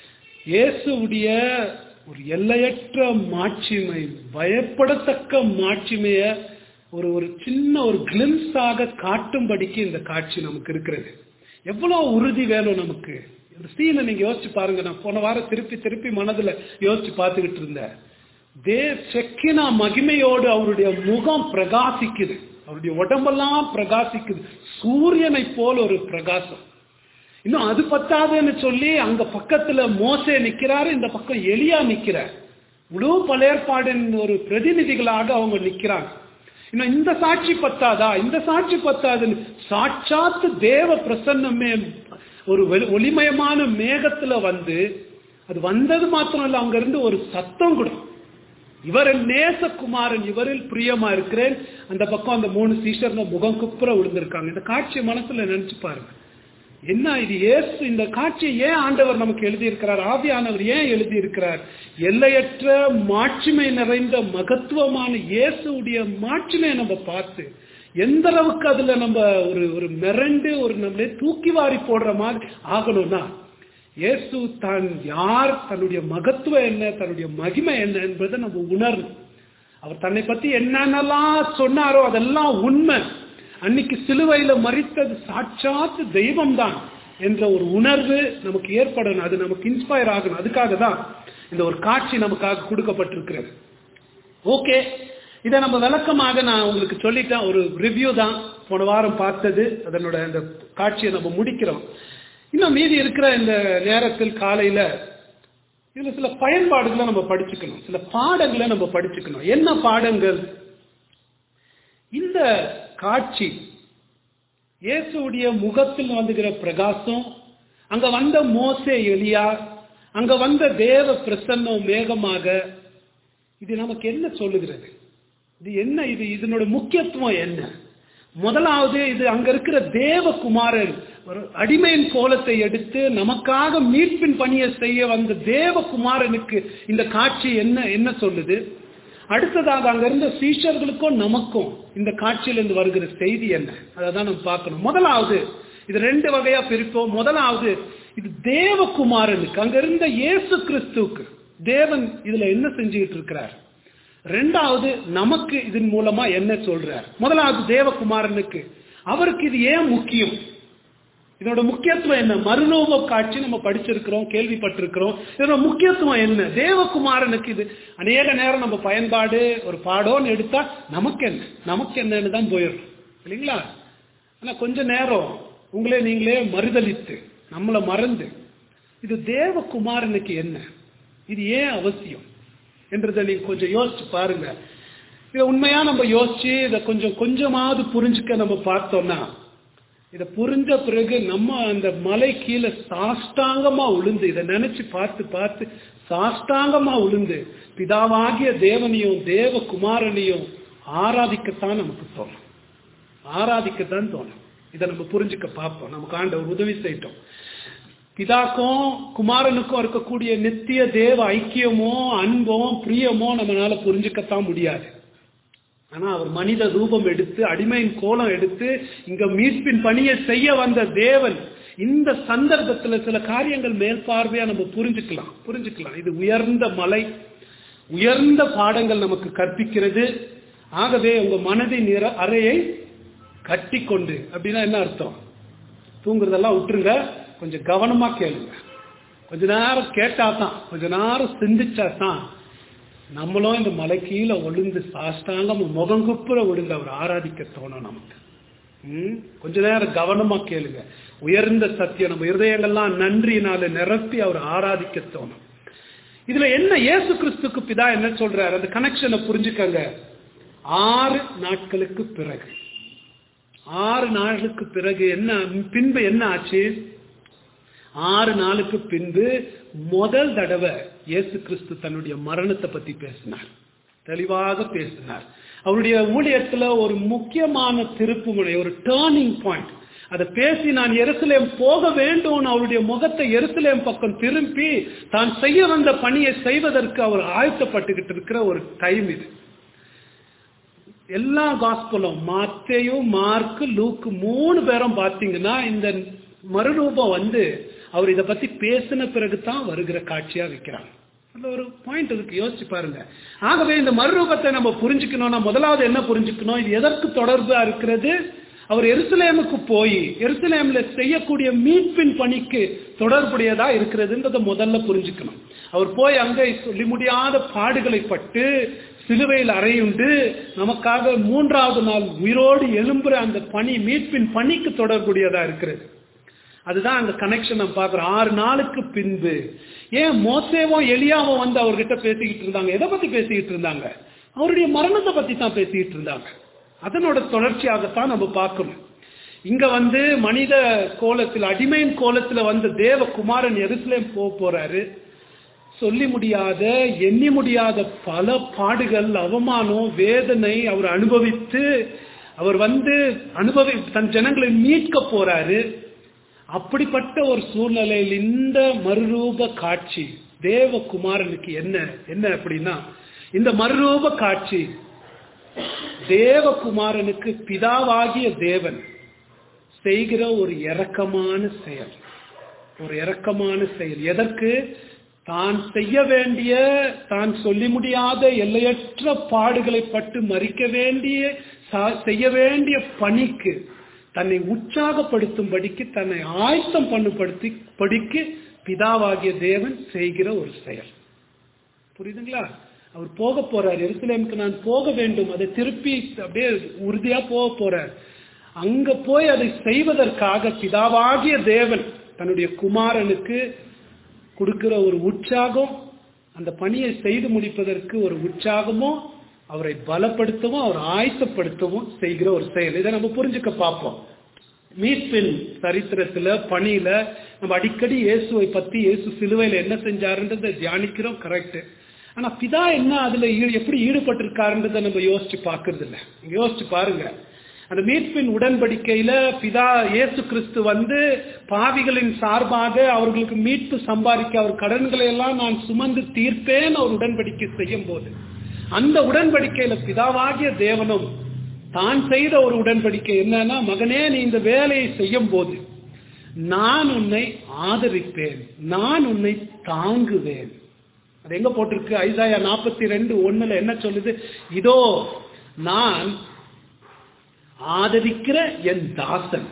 இயேசுடைய ஒரு எல்லையற்ற மாட்சிமை பயப்படத்தக்க மாட்சிமைய ஒரு ஒரு சின்ன ஒரு கிளிம்ஸாக காட்டும்படிக்கு இந்த காட்சி நமக்கு இருக்கிறது எவ்வளவு உறுதி வேணும் நமக்கு இந்த சீனை நீங்க யோசிச்சு பாருங்க நான் போன வாரம் திருப்பி திருப்பி மனதுல யோசிச்சு பார்த்துக்கிட்டு இருந்தேன் தே செக்கினா மகிமையோடு அவருடைய முகம் பிரகாசிக்குது அவருடைய உடம்பெல்லாம் பிரகாசிக்குது சூரியனை போல் ஒரு பிரகாசம் இன்னும் அது பத்தாதுன்னு சொல்லி அங்க பக்கத்துல மோசே நிக்கிறாரு இந்த பக்கம் எலியா நிக்கிறார் முழு பழையற்பாடின் ஒரு பிரதிநிதிகளாக அவங்க நிக்கிறாங்க இன்னும் இந்த சாட்சி பத்தாதா இந்த சாட்சி பத்தாதுன்னு சாட்சாத்து தேவ பிரசன்னமே ஒரு வெளி- ஒளிமயமான மேகத்துல வந்து அது வந்தது மாத்திரம் இல்ல அங்க இருந்து ஒரு சத்தம் கூட இவர் என் நேசகுமாரன் இவரில் பிரியமா இருக்கிறேன் அந்த பக்கம் அந்த மூணு சீஷர்ங்க முகம் குப்புற விழுந்திருக்காங்க இந்த காட்சியை மனசுல நினைச்சு பாருங்க என்ன இது ஏசு இந்த காட்சியை ஏன் ஆண்டவர் நமக்கு எழுதியிருக்கிறார் ஆவியானவர் ஏன் எழுதியிருக்கிறார் எல்லையற்ற மாட்சிமை நிறைந்த மகத்துவமான இயேசுடைய மாட்சிமையை நம்ம பார்த்து எந்த அளவுக்கு அதுல நம்ம ஒரு ஒரு மிரண்டு ஒரு நம்மளே தூக்கி வாரி போடுற மாதிரி ஆகணும்னா இயேசு தான் யார் தன்னுடைய மகத்துவம் என்ன தன்னுடைய மகிமை என்ன என்பதை நம்ம உணரணும் அவர் தன்னை பத்தி என்னென்னலாம் சொன்னாரோ அதெல்லாம் உண்மை அன்னைக்கு சிலுவையில மறித்தது சாட்சாத்து தெய்வம் தான் என்ற ஒரு உணர்வு நமக்கு ஏற்படணும் அது நமக்கு இன்ஸ்பயர் ஆகணும் அதுக்காக தான் இந்த ஒரு காட்சி நமக்காக கொடுக்கப்பட்டிருக்கிறது ஓகே இதை நம்ம விளக்கமாக நான் உங்களுக்கு சொல்லிட்டேன் ஒரு ரிவ்யூ தான் போன வாரம் பார்த்தது அதனோட அந்த காட்சியை நம்ம முடிக்கிறோம் இன்னும் மீதி இருக்கிற இந்த நேரத்தில் காலையில இதுல சில பயன்பாடுகளை நம்ம படிச்சுக்கணும் சில பாடங்களை நம்ம படிச்சுக்கணும் என்ன பாடங்கள் இந்த காட்சி இயேசுடைய முகத்தில் வந்துகிற பிரகாசம் அங்க வந்த மோசே எலியா அங்க வந்த தேவ பிரசன்னம் மேகமாக இது நமக்கு என்ன சொல்லுகிறது இது என்ன இது இதனோட முக்கியத்துவம் என்ன முதலாவது இது அங்க இருக்கிற தேவகுமாரன் ஒரு அடிமையின் கோலத்தை எடுத்து நமக்காக மீட்பின் பணியை செய்ய வந்த தேவகுமாரனுக்கு இந்த காட்சி என்ன என்ன சொல்லுது அடுத்ததாக அங்க இருந்த சீஷர்களுக்கும் நமக்கும் இந்த காட்சியிலிருந்து வருகிற செய்தி என்ன அதை தான் நம்ம பார்க்கணும் முதலாவது இது ரெண்டு வகையா பிரிப்போம் முதலாவது இது தேவகுமாரனுக்கு அங்க இருந்த இயேசு கிறிஸ்துவுக்கு தேவன் இதுல என்ன செஞ்சுக்கிட்டு இருக்கிறார் ரெண்டாவது நமக்கு இதன் மூலமா என்ன சொல்றார் முதலாவது தேவகுமாரனுக்கு அவருக்கு இது ஏன் முக்கியம் இதோட முக்கியத்துவம் என்ன மறுநோவ காட்சி நம்ம படிச்சிருக்கிறோம் கேள்விப்பட்டிருக்கிறோம் இதோட முக்கியத்துவம் என்ன தேவகுமாரனுக்கு இது அநேக நேரம் நம்ம பயன்பாடு ஒரு பாடோன்னு எடுத்தா நமக்கு என்ன நமக்கு என்னன்னு தான் போயிடும் இல்லைங்களா ஆனா கொஞ்ச நேரம் உங்களே நீங்களே மறுதலித்து நம்மளை மறந்து இது தேவகுமாரனுக்கு என்ன இது ஏன் அவசியம் என்றதை நீங்க கொஞ்சம் யோசிச்சு பாருங்க இதை உண்மையா நம்ம யோசிச்சு இதை கொஞ்சம் கொஞ்சமாவது புரிஞ்சுக்க நம்ம பார்த்தோம்னா இதை புரிஞ்ச பிறகு நம்ம அந்த மலை கீழே சாஷ்டாங்கமா உளுந்து இதை நினைச்சு பார்த்து பார்த்து சாஷ்டாங்கமா உளுந்து பிதாவாகிய தேவனையும் தேவ குமாரனையும் ஆராதிக்கத்தான் நமக்கு தோணும் ஆராதிக்கத்தான் தோணும் இதை நம்ம புரிஞ்சுக்க பார்ப்போம் நமக்கு ஆண்டவர் உதவி செய்யட்டும் பிதாக்கும் குமாரனுக்கும் இருக்கக்கூடிய நித்திய தேவ ஐக்கியமோ அன்போ பிரியமோ நம்மளால புரிஞ்சுக்கத்தான் முடியாது ஆனா அவர் மனித ரூபம் எடுத்து அடிமையின் கோலம் எடுத்து இங்க மீட்பின் பணியை செய்ய வந்த தேவன் இந்த சந்தர்ப்பத்துல சில காரியங்கள் மேற்பார்வையா நம்ம புரிஞ்சுக்கலாம் புரிஞ்சுக்கலாம் இது உயர்ந்த மலை உயர்ந்த பாடங்கள் நமக்கு கற்பிக்கிறது ஆகவே உங்க மனதின் நிற- அறையை கட்டி கொண்டு அப்படின்னா என்ன அர்த்தம் தூங்குறதெல்லாம் விட்டுருங்க கொஞ்சம் கவனமா கேளுங்க கொஞ்ச நேரம் கேட்டா தான் கொஞ்ச நேரம் சிந்திச்சா தான் நம்மளும் இந்த மலை கீழே ஒழுந்து சாஷ்டாங்கம் முகங்குப்புற விழுந்து அவர் ஆராதிக்க தோணும் நமக்கு ம்? கொஞ்ச நேரம் கவனமா கேளுங்க உயர்ந்த சத்தியம் நம்ம இருதயங்கள்லாம் நன்றியினால நிரப்பி அவர் ஆராதிக்க தோணும் இதுல என்ன இயேசு கிறிஸ்துக்கு பிதா என்ன சொல்றாரு அந்த கனெக்ஷனை புரிஞ்சுக்கங்க ஆறு நாட்களுக்கு பிறகு ஆறு நாளுக்கு பிறகு என்ன பின்பு என்ன ஆச்சு ஆறு நாளுக்கு பின்பு முதல் தடவை இயேசு கிறிஸ்து தன்னுடைய மரணத்தை பத்தி பேசினார் தெளிவாக பேசினார் அவருடைய ஊழியத்துல ஒரு முக்கியமான திருப்புமுனை ஒரு டேர்னிங் பாயிண்ட் அதை பேசி நான் எருசலேம் போக வேண்டும் அவருடைய முகத்தை எருசலேம் பக்கம் திருப்பி தான் செய்ய வந்த பணியை செய்வதற்கு அவர் ஆயத்தப்பட்டுக்கிட்டு இருக்கிற ஒரு டைம் இது எல்லா காஸ்பலும் மாத்தேயும் மார்க்கு லூக்கு மூணு பேரும் பார்த்தீங்கன்னா இந்த மறுரூபம் வந்து அவர் இதை பத்தி பேசின பிறகு தான் வருகிற காட்சியா வைக்கிறாங்க அதுல ஒரு பாயிண்ட் இருக்கு யோசிச்சு பாருங்க ஆகவே இந்த மறுரூபத்தை நம்ம புரிஞ்சுக்கணும்னா முதலாவது என்ன புரிஞ்சுக்கணும் இது எதற்கு தொடர்பா இருக்கிறது அவர் எருசலேமுக்கு போய் எருசலேம்ல செய்யக்கூடிய மீட்பின் பணிக்கு தொடர்புடையதா இருக்கிறதுன்றதை முதல்ல புரிஞ்சுக்கணும் அவர் போய் அங்கே சொல்லி முடியாத பாடுகளை பட்டு சிலுவையில் அறையுண்டு நமக்காக மூன்றாவது நாள் உயிரோடு எழும்புற அந்த பணி மீட்பின் பணிக்கு தொடர்புடையதா இருக்கிறது அதுதான் அந்த கனெக்ஷன் நம்ம பார்க்கிறோம் ஆறு நாளுக்கு பின்பு ஏன் மோசேவும் எலியாவும் வந்து அவர்கிட்ட பேசிக்கிட்டு இருந்தாங்க எதை பத்தி பேசிக்கிட்டு இருந்தாங்க அவருடைய மரணத்தை பத்தி தான் பேசிக்கிட்டு இருந்தாங்க அதனோட தொடர்ச்சியாகத்தான் நம்ம பார்க்கணும் இங்க வந்து மனித கோலத்தில் அடிமையின் கோலத்துல வந்த தேவகுமாரன் எருசலேம் போக போறாரு சொல்லி முடியாத எண்ணி முடியாத பல பாடுகள் அவமானம் வேதனை அவர் அனுபவித்து அவர் வந்து அனுபவி தன் ஜனங்களை மீட்க போறாரு அப்படிப்பட்ட ஒரு சூழ்நிலையில் இந்த மறுரூப காட்சி தேவகுமாரனுக்கு என்ன என்ன அப்படின்னா இந்த மறுரூப காட்சி தேவகுமாரனுக்கு பிதாவாகிய தேவன் செய்கிற ஒரு இரக்கமான செயல் ஒரு இரக்கமான செயல் எதற்கு தான் செய்ய வேண்டிய தான் சொல்லி முடியாத எல்லையற்ற பாடுகளை பட்டு மறிக்க வேண்டிய சா- செய்ய வேண்டிய பணிக்கு தன்னை உற்சாகப்படுத்தும்படிக்கு தன்னை ஆயத்தம் பண்ணுபடுத்தி படிக்கு பிதாவாகிய தேவன் செய்கிற ஒரு செயல் புரியுதுங்களா அவர் போக போறார் எருசலேமுக்கு நான் போக வேண்டும் அதை திருப்பி அப்படியே உறுதியா போக போறார் அங்க போய் அதை செய்வதற்காக பிதாவாகிய தேவன் தன்னுடைய குமாரனுக்கு கொடுக்கிற ஒரு உற்சாகம் அந்த பணியை செய்து முடிப்பதற்கு ஒரு உற்சாகமும் அவரை பலப்படுத்தவும் அவர் ஆயத்தப்படுத்தவும் செய்கிற ஒரு செயல் இதை நம்ம புரிஞ்சுக்க பார்ப்போம் மீட்பின் சரித்திரத்துல பணியில நம்ம அடிக்கடி இயேசுவை பத்தி இயேசு சிலுவையில என்ன செஞ்சாருன்றதை தியானிக்கிறோம் கரெக்ட் ஆனா பிதா என்ன அதுல ஈ- எப்படி ஈடுபட்டிருக்காருன்றதை நம்ம யோசிச்சு பார்க்கறது இல்ல நீங்க யோசிச்சு பாருங்க அந்த மீட்பின் உடன்படிக்கையில பிதா இயேசு கிறிஸ்து வந்து பாவிகளின் சார்பாக அவர்களுக்கு மீட்பு சம்பாதிக்க அவர் கடன்களை எல்லாம் நான் சுமந்து தீர்ப்பேன் அவர் உடன்படிக்கை செய்யும் போது அந்த உடன்படிக்கையில பிதாவாகிய தேவனும் தான் செய்த ஒரு உடன்படிக்கை என்னன்னா மகனே நீ இந்த வேலையை செய்யும் போது நான் உன்னை ஆதரிப்பேன் நான் உன்னை தாங்குவேன் அது எங்க போட்டிருக்கு ஐசாயா நாற்பத்தி ரெண்டு ஒண்ணுல என்ன சொல்லுது இதோ நான் ஆதரிக்கிற என் தாசன்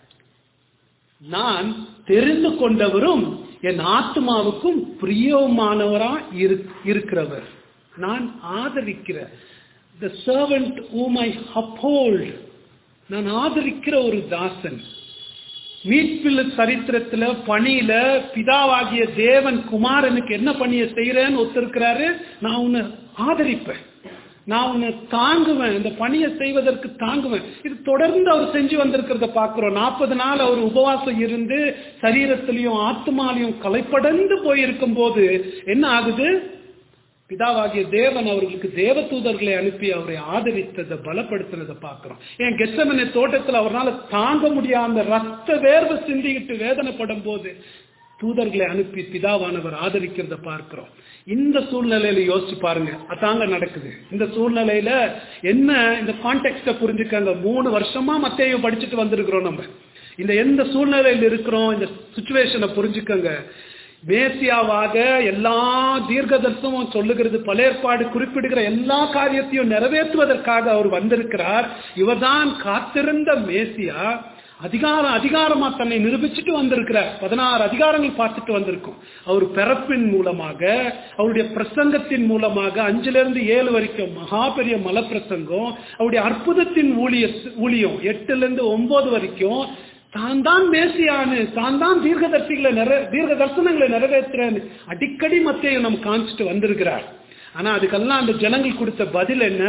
நான் தெரிந்து கொண்டவரும் என் ஆத்மாவுக்கும் பிரியமானவரா இரு- இருக்கிறவர் நான் ஆதரிக்கிற the servant whom I uphold நான் ஆதரிக்கிற ஒரு தாசன் மீட்பில் சரித்திரத்துல பணியில பிதாவாகிய தேவன் குமாரனுக்கு என்ன பணியை செய்யறேன்னு ஒத்துருக்கிறாரு நான் உன்னை ஆதரிப்பேன் நான் உன்னை தாங்குவேன் இந்த பணியை செய்வதற்கு தாங்குவேன் இது தொடர்ந்து அவர் செஞ்சு வந்திருக்கிறத பார்க்கிறோம் நாற்பது நாள் அவர் உபவாசம் இருந்து சரீரத்திலையும் ஆத்மாலையும் கலைப்படந்து போயிருக்கும் போது என்ன ஆகுது பிதாவாகிய தேவன் அவர்களுக்கு தேவ தூதர்களை அனுப்பி அவரை ஆதரித்ததை பலப்படுத்தினதை பார்க்கிறோம் ஏன் கெச்சமனை தோட்டத்தில் அவரால் தாங்க முடியாம ரத்த வேர்வை சிந்திக்கிட்டு வேதனைப்படும் போது தூதர்களை அனுப்பி பிதாவானவர் ஆதரிக்கிறத பார்க்கிறோம் இந்த சூழ்நிலையில யோசிச்சு பாருங்க அதாங்க நடக்குது இந்த சூழ்நிலையில என்ன இந்த கான்டெக்ட புரிஞ்சுக்கங்க மூணு வருஷமா மத்தையும் படிச்சுட்டு வந்திருக்கிறோம் நம்ம இந்த எந்த சூழ்நிலையில் இருக்கிறோம் இந்த சுச்சுவேஷனை புரிஞ்சுக்கங்க மேசியாவாக எல்லா தீர்க்கதர்சமும் சொல்லுகிறது பழையற்பாடு குறிப்பிடுகிற எல்லா காரியத்தையும் நிறைவேற்றுவதற்காக அவர் வந்திருக்கிறார் இவர்தான் காத்திருந்த மேசியா அதிகாரம் அதிகாரமா தன்னை நிரூபிச்சுட்டு வந்திருக்கிறார் பதினாறு அதிகாரங்கள் பார்த்துட்டு வந்திருக்கோம் அவர் பிறப்பின் மூலமாக அவருடைய பிரசங்கத்தின் மூலமாக அஞ்சுல இருந்து ஏழு வரைக்கும் மகா பெரிய மல பிரசங்கம் அவருடைய அற்புதத்தின் ஊழிய ஊழியம் எட்டுல இருந்து ஒன்பது வரைக்கும் தான் தான் மேசியானு தான் தான் தீர்க்கதர்சிகளை நிறை தீர்க்க தரிசனங்களை நிறைவேற்றுறேன்னு அடிக்கடி மத்தையும் நம்ம காமிச்சிட்டு வந்திருக்கிறார் ஆனா அதுக்கெல்லாம் அந்த ஜனங்கள் கொடுத்த பதில் என்ன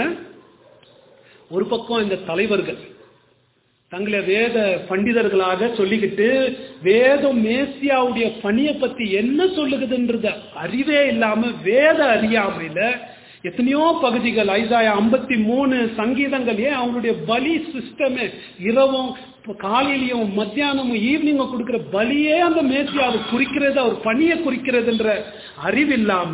ஒரு பக்கம் இந்த தலைவர்கள் தங்களை வேத பண்டிதர்களாக சொல்லிக்கிட்டு வேதம் மேசியாவுடைய பணியை பத்தி என்ன சொல்லுகுதுன்றது அறிவே இல்லாம வேத அறியாமையில எத்தனையோ பகுதிகள் ஐசாயா ஐம்பத்தி மூணு சங்கீதங்கள் ஏன் அவங்களுடைய பலி சிஸ்டமே இரவும் காலையிலையும் மத்தியானமும் ஈவினிங்கும் கொடுக்கிற பலியே அந்த மேசியாவை குறிக்கிறது அவர் பணியை குறிக்கிறதுன்ற அறிவில்லாம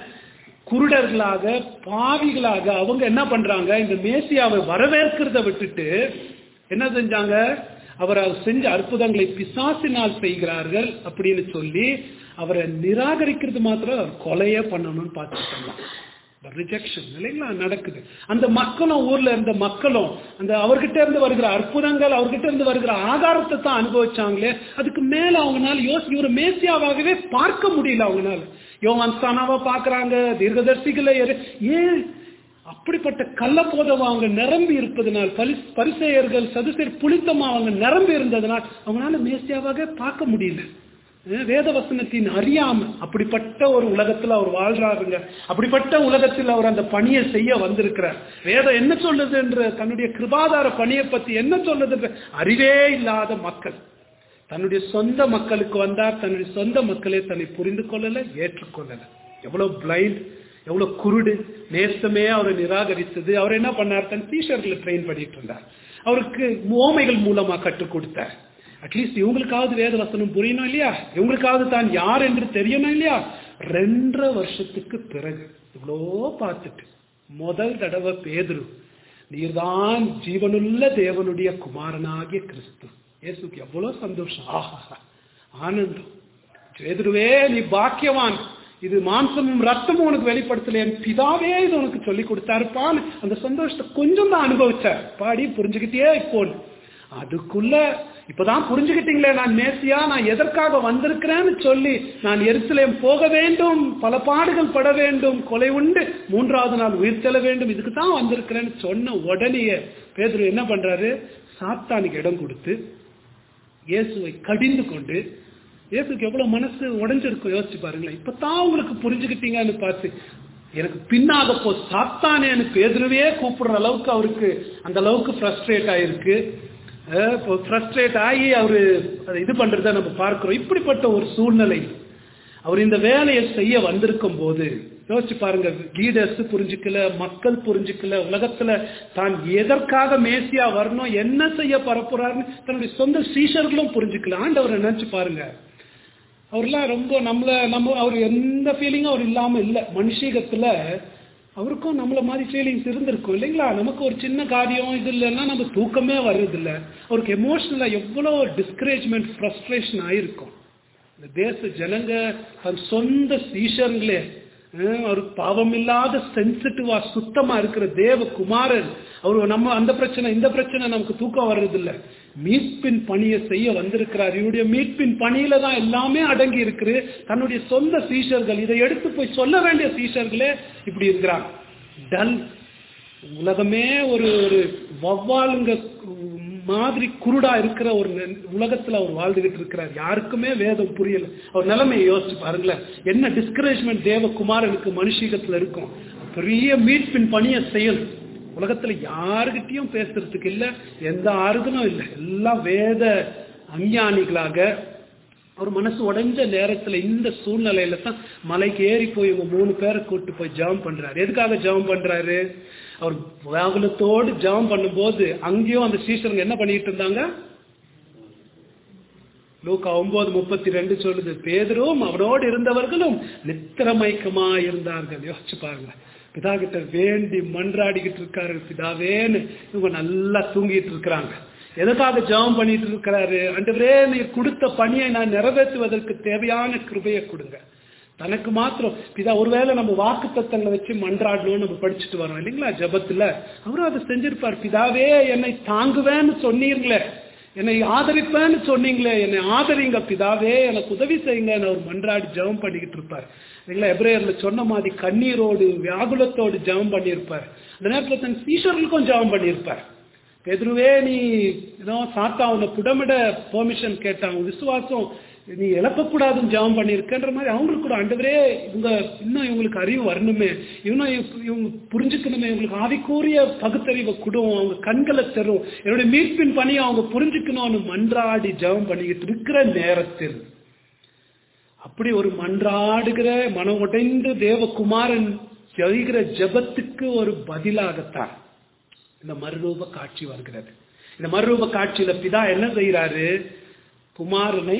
குருடர்களாக பாவிகளாக அவங்க என்ன பண்றாங்க இந்த மேசியாவை வரவேற்கிறத விட்டுட்டு என்ன செஞ்சாங்க அவர் செஞ்ச அற்புதங்களை பிசாசினால் செய்கிறார்கள் அப்படின்னு சொல்லி அவரை நிராகரிக்கிறது மாத்திரம் அவர் கொலையே பண்ணணும்னு பார்த்துட்டு ரிஜெக்ஷன் இல்லைங்களா நடக்குது அந்த மக்களும் ஊர்ல இருந்த மக்களும் அந்த அவர்கிட்ட இருந்து வருகிற அற்புதங்கள் அவர்கிட்ட இருந்து வருகிற ஆதாரத்தை தான் அனுபவிச்சாங்களே அதுக்கு மேல அவங்கனால யோசி ஒரு மேசியாவாகவே பார்க்க முடியல அவங்கனால யோவான் ஸ்தானாவா பாக்குறாங்க தீர்க்கதர்சிகளை ஏன் அப்படிப்பட்ட கள்ள போதவ அவங்க நிரம்பி இருப்பதனால் பரிசெயர்கள் சதுசேர் புளித்தமா அவங்க நிரம்பி இருந்ததுனால் அவங்களால மேசியாவாக பார்க்க முடியல வேத வசனத்தின் அறியாம அப்படிப்பட்ட ஒரு உலகத்துல அவர் வாழ்றாருங்க அப்படிப்பட்ட உலகத்தில் அவர் அந்த பணியை செய்ய வந்திருக்கிறார் வேதம் என்ன சொல்லுது என்ற தன்னுடைய கிருபாதார பணியை பத்தி என்ன சொல்லுது அறிவே இல்லாத மக்கள் தன்னுடைய சொந்த மக்களுக்கு வந்தார் தன்னுடைய சொந்த மக்களே தன்னை புரிந்து கொள்ளல ஏற்றுக்கொள்ளல எவ்வளவு பிளைண்ட் எவ்வளவு குருடு நேசமே அவரை நிராகரித்தது அவர் என்ன பண்ணார் தன் டீஷர்ட்ல ட்ரெயின் பண்ணிட்டு இருந்தார் அவருக்கு ஓமைகள் மூலமா கற்றுக் கொடுத்தார் அட்லீஸ்ட் இவங்களுக்காவது வேத வசனம் புரியணும் இல்லையா இவங்களுக்காவது தான் யார் என்று தெரியணும் இல்லையா ரெண்டரை வருஷத்துக்கு பிறகு இவ்வளோ பார்த்துட்டு முதல் தடவை பேதுரு நீர்தான் ஜீவனுள்ள தேவனுடைய குமாரனாகிய கிறிஸ்து இயேசுக்கு எவ்வளவு சந்தோஷம் ஆஹா ஆனந்தம் பேதுருவே நீ பாக்கியவான் இது மாம்சமும் ரத்தமும் உனக்கு வெளிப்படுத்தல என் பிதாவே இது உனக்கு சொல்லி கொடுத்தாருப்பான்னு அந்த சந்தோஷத்தை கொஞ்சம் தான் அனுபவிச்சார் பாடி புரிஞ்சுக்கிட்டே இப்போ அதுக்குள்ள இப்பதான் புரிஞ்சுக்கிட்டீங்களே நான் மேசியா நான் எதற்காக வந்திருக்கிறேன்னு சொல்லி நான் எருசலேம் போக வேண்டும் பல பாடுகள் பட வேண்டும் கொலை உண்டு மூன்றாவது நாள் உயிர் செல்ல வேண்டும் இதுக்கு தான் வந்திருக்கிறேன்னு சொன்ன உடனேயே பேதுரு என்ன பண்றாரு சாத்தானுக்கு இடம் கொடுத்து இயேசுவை கடிந்து கொண்டு இயேசுக்கு எவ்வளவு மனசு உடஞ்சிருக்கும் யோசிச்சு பாருங்களேன் இப்பதான் உங்களுக்கு புரிஞ்சுக்கிட்டீங்கன்னு பார்த்து எனக்கு பின்னாக போ சாத்தானேன்னு பேதுருவே கூப்பிடுற அளவுக்கு அவருக்கு அந்த அளவுக்கு ஃப்ரஸ்ட்ரேட் ஆயிருக்கு ஃப்ரஸ்ட்ரேட் ஆகி அவரு அதை இது பண்றத நம்ம பார்க்கிறோம் இப்படிப்பட்ட ஒரு சூழ்நிலை அவர் இந்த வேலையை செய்ய வந்திருக்கும் போது யோசிச்சு பாருங்க லீடர்ஸ் புரிஞ்சுக்கல மக்கள் புரிஞ்சுக்கல உலகத்துல தான் எதற்காக மேசியா வரணும் என்ன செய்ய பரப்புறாருன்னு தன்னுடைய சொந்த சீஷர்களும் புரிஞ்சுக்கல ஆண்டவர் நினைச்சு பாருங்க அவர்லாம் ரொம்ப நம்மள நம்ம அவர் எந்த ஃபீலிங்கும் அவர் இல்லாம இல்லை மனுஷீகத்துல அவருக்கும் நம்மள மாதிரி ஃபீலிங்ஸ் இருந்திருக்கும் இல்லைங்களா நமக்கு ஒரு சின்ன காரியம் இது இல்லைன்னா நம்ம தூக்கமே வர்றது இல்லை அவருக்கு எமோஷனலா எவ்வளோ டிஸ்கரேஜ்மெண்ட் ஃப்ரஸ்ட்ரேஷன் ஆயிருக்கும் இந்த தேச ஜனங்க தன் சொந்த சீஷர்களே அவருக்கு பாவம் இல்லாத சென்சிட்டிவா சுத்தமா இருக்கிற தேவ குமாரன் அவர் நம்ம அந்த பிரச்சனை இந்த பிரச்சனை நமக்கு தூக்கம் வர்றது இல்ல மீட்பின் பணியை செய்ய வந்திருக்கிறார் இவருடைய மீட்பின் பணியில தான் எல்லாமே அடங்கி இருக்கு தன்னுடைய சொந்த சீஷர்கள் இதை எடுத்து போய் சொல்ல வேண்டிய சீஷர்களே இப்படி இருக்கிறாங்க டல் உலகமே ஒரு ஒரு வவ்வாலுங்க மாதிரி குருடா இருக்கிற ஒரு உலகத்துல அவர் வாழ்ந்துகிட்டு இருக்கிறார் யாருக்குமே வேதம் புரியல அவர் நிலைமையை யோசிச்சு பாருங்களேன் என்ன டிஸ்கரேஜ்மெண்ட் தேவகுமாரனுக்கு மனுஷீகத்துல இருக்கும் பெரிய மீட்பின் பணியை செய்யணும் உலகத்துல யாருகிட்டயும் பேசுறதுக்கு இல்ல எந்த ஆறுதலும் இல்லை எல்லாம் வேத அஞ்ஞானிகளாக அவர் மனசு உடைஞ்ச நேரத்துல இந்த சூழ்நிலையில தான் மலைக்கு ஏறி போய் இவங்க மூணு பேரை கூட்டு போய் ஜெபம் பண்றாரு எதுக்காக ஜெபம் பண்றாரு அவர் வாகனத்தோடு ஜெபம் பண்ணும்போது அங்கேயும் அந்த சீசருங்க என்ன பண்ணிட்டு இருந்தாங்க லூக்கா ஒன்பது முப்பத்தி ரெண்டு சொல்லுது பேதரும் அவனோடு இருந்தவர்களும் நித்திரமயக்கமா இருந்தார்கள் யோசிச்சு பாருங்க பிதா கிட்ட வேண்டி மன்றாடிக்கிட்டு இருக்காரு பிதாவேன்னு இவங்க நல்லா தூங்கிட்டு இருக்கிறாங்க எதுக்காக ஜெபம் பண்ணிட்டு இருக்கிறாரு அண்டவரே நீர் கொடுத்த பணியை நான் நிறைவேற்றுவதற்கு தேவையான கிருபையை கொடுங்க தனக்கு மாத்திரம் பிதா ஒருவேளை நம்ம வாக்கு தத்தங்களை வச்சு மன்றாடணும்னு நம்ம படிச்சுட்டு வரோம் இல்லைங்களா ஜபத்துல அவரும் அதை செஞ்சிருப்பார் பிதாவே என்னை தாங்குவேன்னு சொன்னீங்களே என்னை ஆதரிப்பேன்னு சொன்னீங்களே என்னை ஆதரிங்க பிதாவே எனக்கு உதவி செய்யுங்க அவர் மன்றாடி ஜெபம் பண்ணிக்கிட்டு இருப்பார் இல்லைங்களா எப்ரேயர்ல சொன்ன மாதிரி கண்ணீரோடு வியாகுலத்தோடு ஜெபம் பண்ணியிருப்பார் அந்த நேரத்தில் தன் சீஷர்களுக்கும் ஜெபம் பண்ணியிருப்பார் பெதுருவே நீ ஏதோ சாத்தா உன்னை புடமிட பெர்மிஷன் கேட்டான் உன் விசுவாசம் நீ இழக்கக்கூடாதுன்னு ஜெபம் பண்ணியிருக்கன்ற மாதிரி அவங்களுக்கு கூட ஆண்டவரே இவங்க இன்னும் இவங்களுக்கு அறிவு வரணுமே இன்னும் இவங்க புரிஞ்சுக்கணுமே இவங்களுக்கு ஆவிக்கூறிய பகுத்தறிவை கொடும் அவங்க கண்களை தரும் என்னுடைய மீட்பின் பணியை அவங்க புரிஞ்சுக்கணும்னு மன்றாடி ஜெபம் பண்ணிக்கிட்டு இருக்கிற நேரத்தில் அப்படி ஒரு மன்றாடுகிற மனம் உடைந்து தேவகுமாரன் செய்கிற ஜபத்துக்கு ஒரு பதிலாகத்தான் இந்த மறுரூப காட்சி வருகிறது இந்த மறுரூப காட்சியில பிதா என்ன செய்யறாரு குமாரனை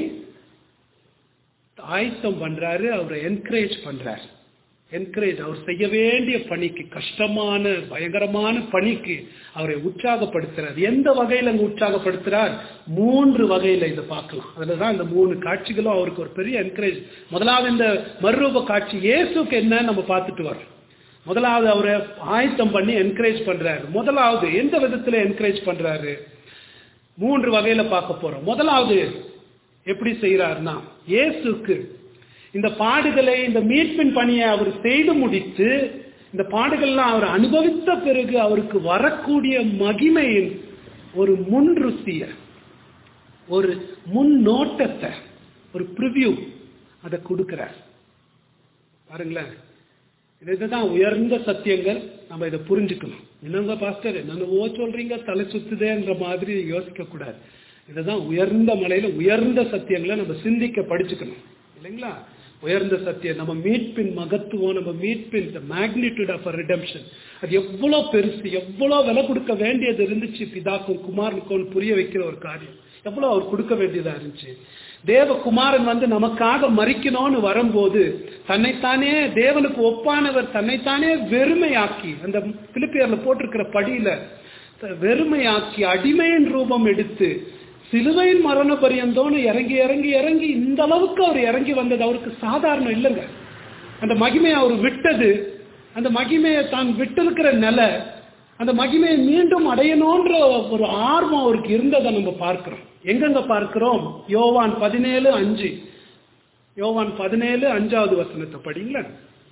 ஆயத்தம் பண்றாரு அவரை என்கரேஜ் பண்றாரு என்கரேஜ் அவர் செய்ய வேண்டிய பணிக்கு கஷ்டமான பயங்கரமான பணிக்கு அவரை உற்சாகப்படுத்துறார் எந்த வகையில அங்க உற்சாகப்படுத்துறார் மூன்று வகையில இதை பார்க்கலாம் அதுலதான் இந்த மூணு காட்சிகளும் அவருக்கு ஒரு பெரிய என்கரேஜ் முதலாவது இந்த மறுரூப காட்சி இயேசுக்கு என்ன நம்ம பார்த்துட்டு வரோம் முதலாவது அவரை ஆயத்தம் பண்ணி என்கரேஜ் பண்றாரு முதலாவது எந்த விதத்துல என்கரேஜ் பண்றாரு மூன்று வகையில பார்க்க போறோம் முதலாவது எப்படி செய்யறாருன்னா இயேசுக்கு இந்த பாடுகளை இந்த மீட்பின் பணியை அவர் செய்து முடித்து இந்த பாடுகள்லாம் அவர் அனுபவித்த பிறகு அவருக்கு வரக்கூடிய மகிமையின் ஒரு முன் ருசிய ஒரு முன் நோட்டத்தை ஒரு ப்ரிவியூ அதை கொடுக்கிறார் பாருங்களேன் இதுதான் உயர்ந்த சத்தியங்கள் நம்ம இதை புரிஞ்சுக்கணும் என்னங்க பாஸ்டர் என்னென்னவோ சொல்றீங்க தலை சுத்துதேன்ற மாதிரி யோசிக்க கூடாது இதுதான் உயர்ந்த மலையில உயர்ந்த சத்தியங்களை நம்ம சிந்திக்க படிச்சுக்கணும் இல்லைங்களா உயர்ந்த சத்தியம் நம்ம மீட்பின் மகத்துவம் நம்ம மீட்பின் மேக்னிடியூட் ஆஃப் ரிடம்ஷன் அது எவ்வளவு பெருசு எவ்வளவு விலை கொடுக்க வேண்டியது இருந்துச்சு பிதாக்கும் குமாரனுக்கும் புரிய வைக்கிற ஒரு காரியம் எவ்வளவு அவர் கொடுக்க வேண்டியதா இருந்துச்சு தேவகுமாரன் வந்து நமக்காக மறிக்கணும்னு வரும்போது தன்னைத்தானே தேவனுக்கு ஒப்பானவர் தன்னைத்தானே வெறுமையாக்கி அந்த பிலிப்பியர்ல போட்டிருக்கிற படியில வெறுமையாக்கி அடிமையின் ரூபம் எடுத்து சிலுவையின் மரண பரியந்தோன்னு இறங்கி இறங்கி இறங்கி இந்த அளவுக்கு அவர் இறங்கி வந்தது அவருக்கு சாதாரணம் இல்லைங்க அந்த மகிமையை அவர் விட்டது அந்த மகிமையை தான் விட்டிருக்கிற நிலை அந்த மகிமையை மீண்டும் அடையணும்ன்ற ஒரு ஆர்வம் அவருக்கு இருந்ததை நம்ம பார்க்கிறோம் எங்கெங்க பார்க்கிறோம் யோவான் பதினேழு அஞ்சு யோவான் பதினேழு அஞ்சாவது வசனத்தை படிங்களா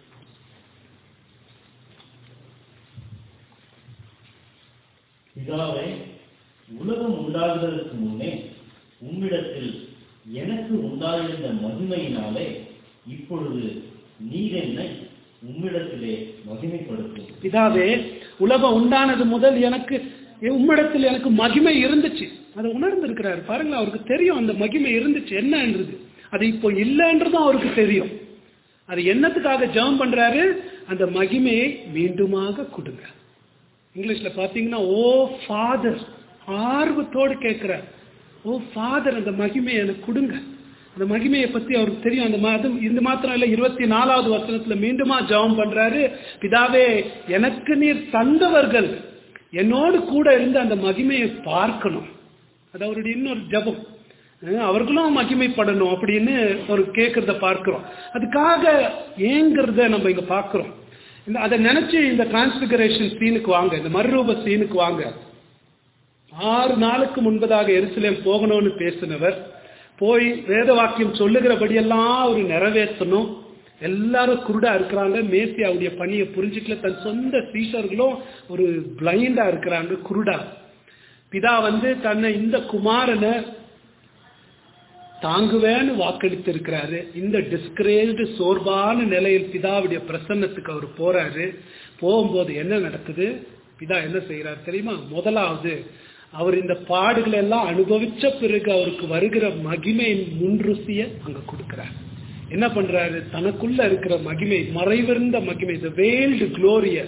பிதாவே உலகம் உண்டாகுவதற்கு முன்னே உம்மிடத்தில் எனக்கு உண்டாயிருந்த மகிமையினாலே இப்பொழுது நீர் என்னை உம்மிடத்திலே மகிமைப்படுத்தும் பிதாவே உலகம் உண்டானது முதல் எனக்கு உம்மிடத்தில் எனக்கு மகிமை இருந்துச்சு அதை உணர்ந்திருக்கிறாரு பாருங்களேன் அவருக்கு தெரியும் அந்த மகிமை இருந்துச்சு என்னன்றது அது இப்போ இல்லைன்றதும் அவருக்கு தெரியும் அது என்னத்துக்காக ஜெபம் பண்றாரு அந்த மகிமையை மீண்டுமாக கொடுங்க இங்கிலீஷ்ல பாத்தீங்கன்னா ஓ ஃபாதர் ஆர்வத்தோடு கேட்கிறார் ஓ ஃபாதர் அந்த மகிமையை எனக்கு கொடுங்க அந்த மகிமையை பத்தி அவருக்கு தெரியும் அந்த மாதம் இந்த மாத்திரம் இல்ல இருபத்தி நாலாவது வசனத்துல மீண்டுமா ஜெபம் பண்றாரு பிதாவே எனக்கு நீர் தந்தவர்கள் என்னோடு கூட இருந்து அந்த மகிமையை பார்க்கணும் அது அவருடைய இன்னொரு ஜபம் அவர்களும் மகிமைப்படணும் அப்படின்னு ஒரு கேட்கறத பார்க்கிறோம் அதுக்காக ஏங்கிறத நம்ம இங்க பார்க்கிறோம் இந்த அதை நினைச்சு இந்த டிரான்ஸ்பிகரேஷன் சீனுக்கு வாங்க இந்த மறுரூப சீனுக்கு வாங்க ஆறு நாளுக்கு முன்பதாக எருசலேம் போகணும்னு பேசினவர் போய் வேத வாக்கியம் சொல்லுகிறபடியெல்லாம் அவர் நிறைவேற்றணும் எல்லாரும் குருடா இருக்கிறாங்க மேசியாவுடைய பணியை புரிஞ்சுக்கல தன் சொந்த சீஷர்களும் ஒரு பிளைண்டா இருக்கிறாங்க குருடா பிதா வந்து தன்னை இந்த குமாரனை தாங்குவேன்னு வாக்களித்திருக்கிறாரு இந்த டிஸ்கரேஜ்டு சோர்வான நிலையில் பிதாவுடைய பிரசன்னத்துக்கு அவர் போறாரு போகும்போது என்ன நடக்குது பிதா என்ன செய்யறாரு தெரியுமா முதலாவது அவர் இந்த பாடுகளை எல்லாம் அனுபவிச்ச பிறகு அவருக்கு வருகிற மகிமையின் முன்ருசிய அங்க கொடுக்கிறார் என்ன பண்றாரு தனக்குள்ள இருக்கிற மகிமை மறைவிருந்த மகிமை இந்த வேல்டு குளோரிய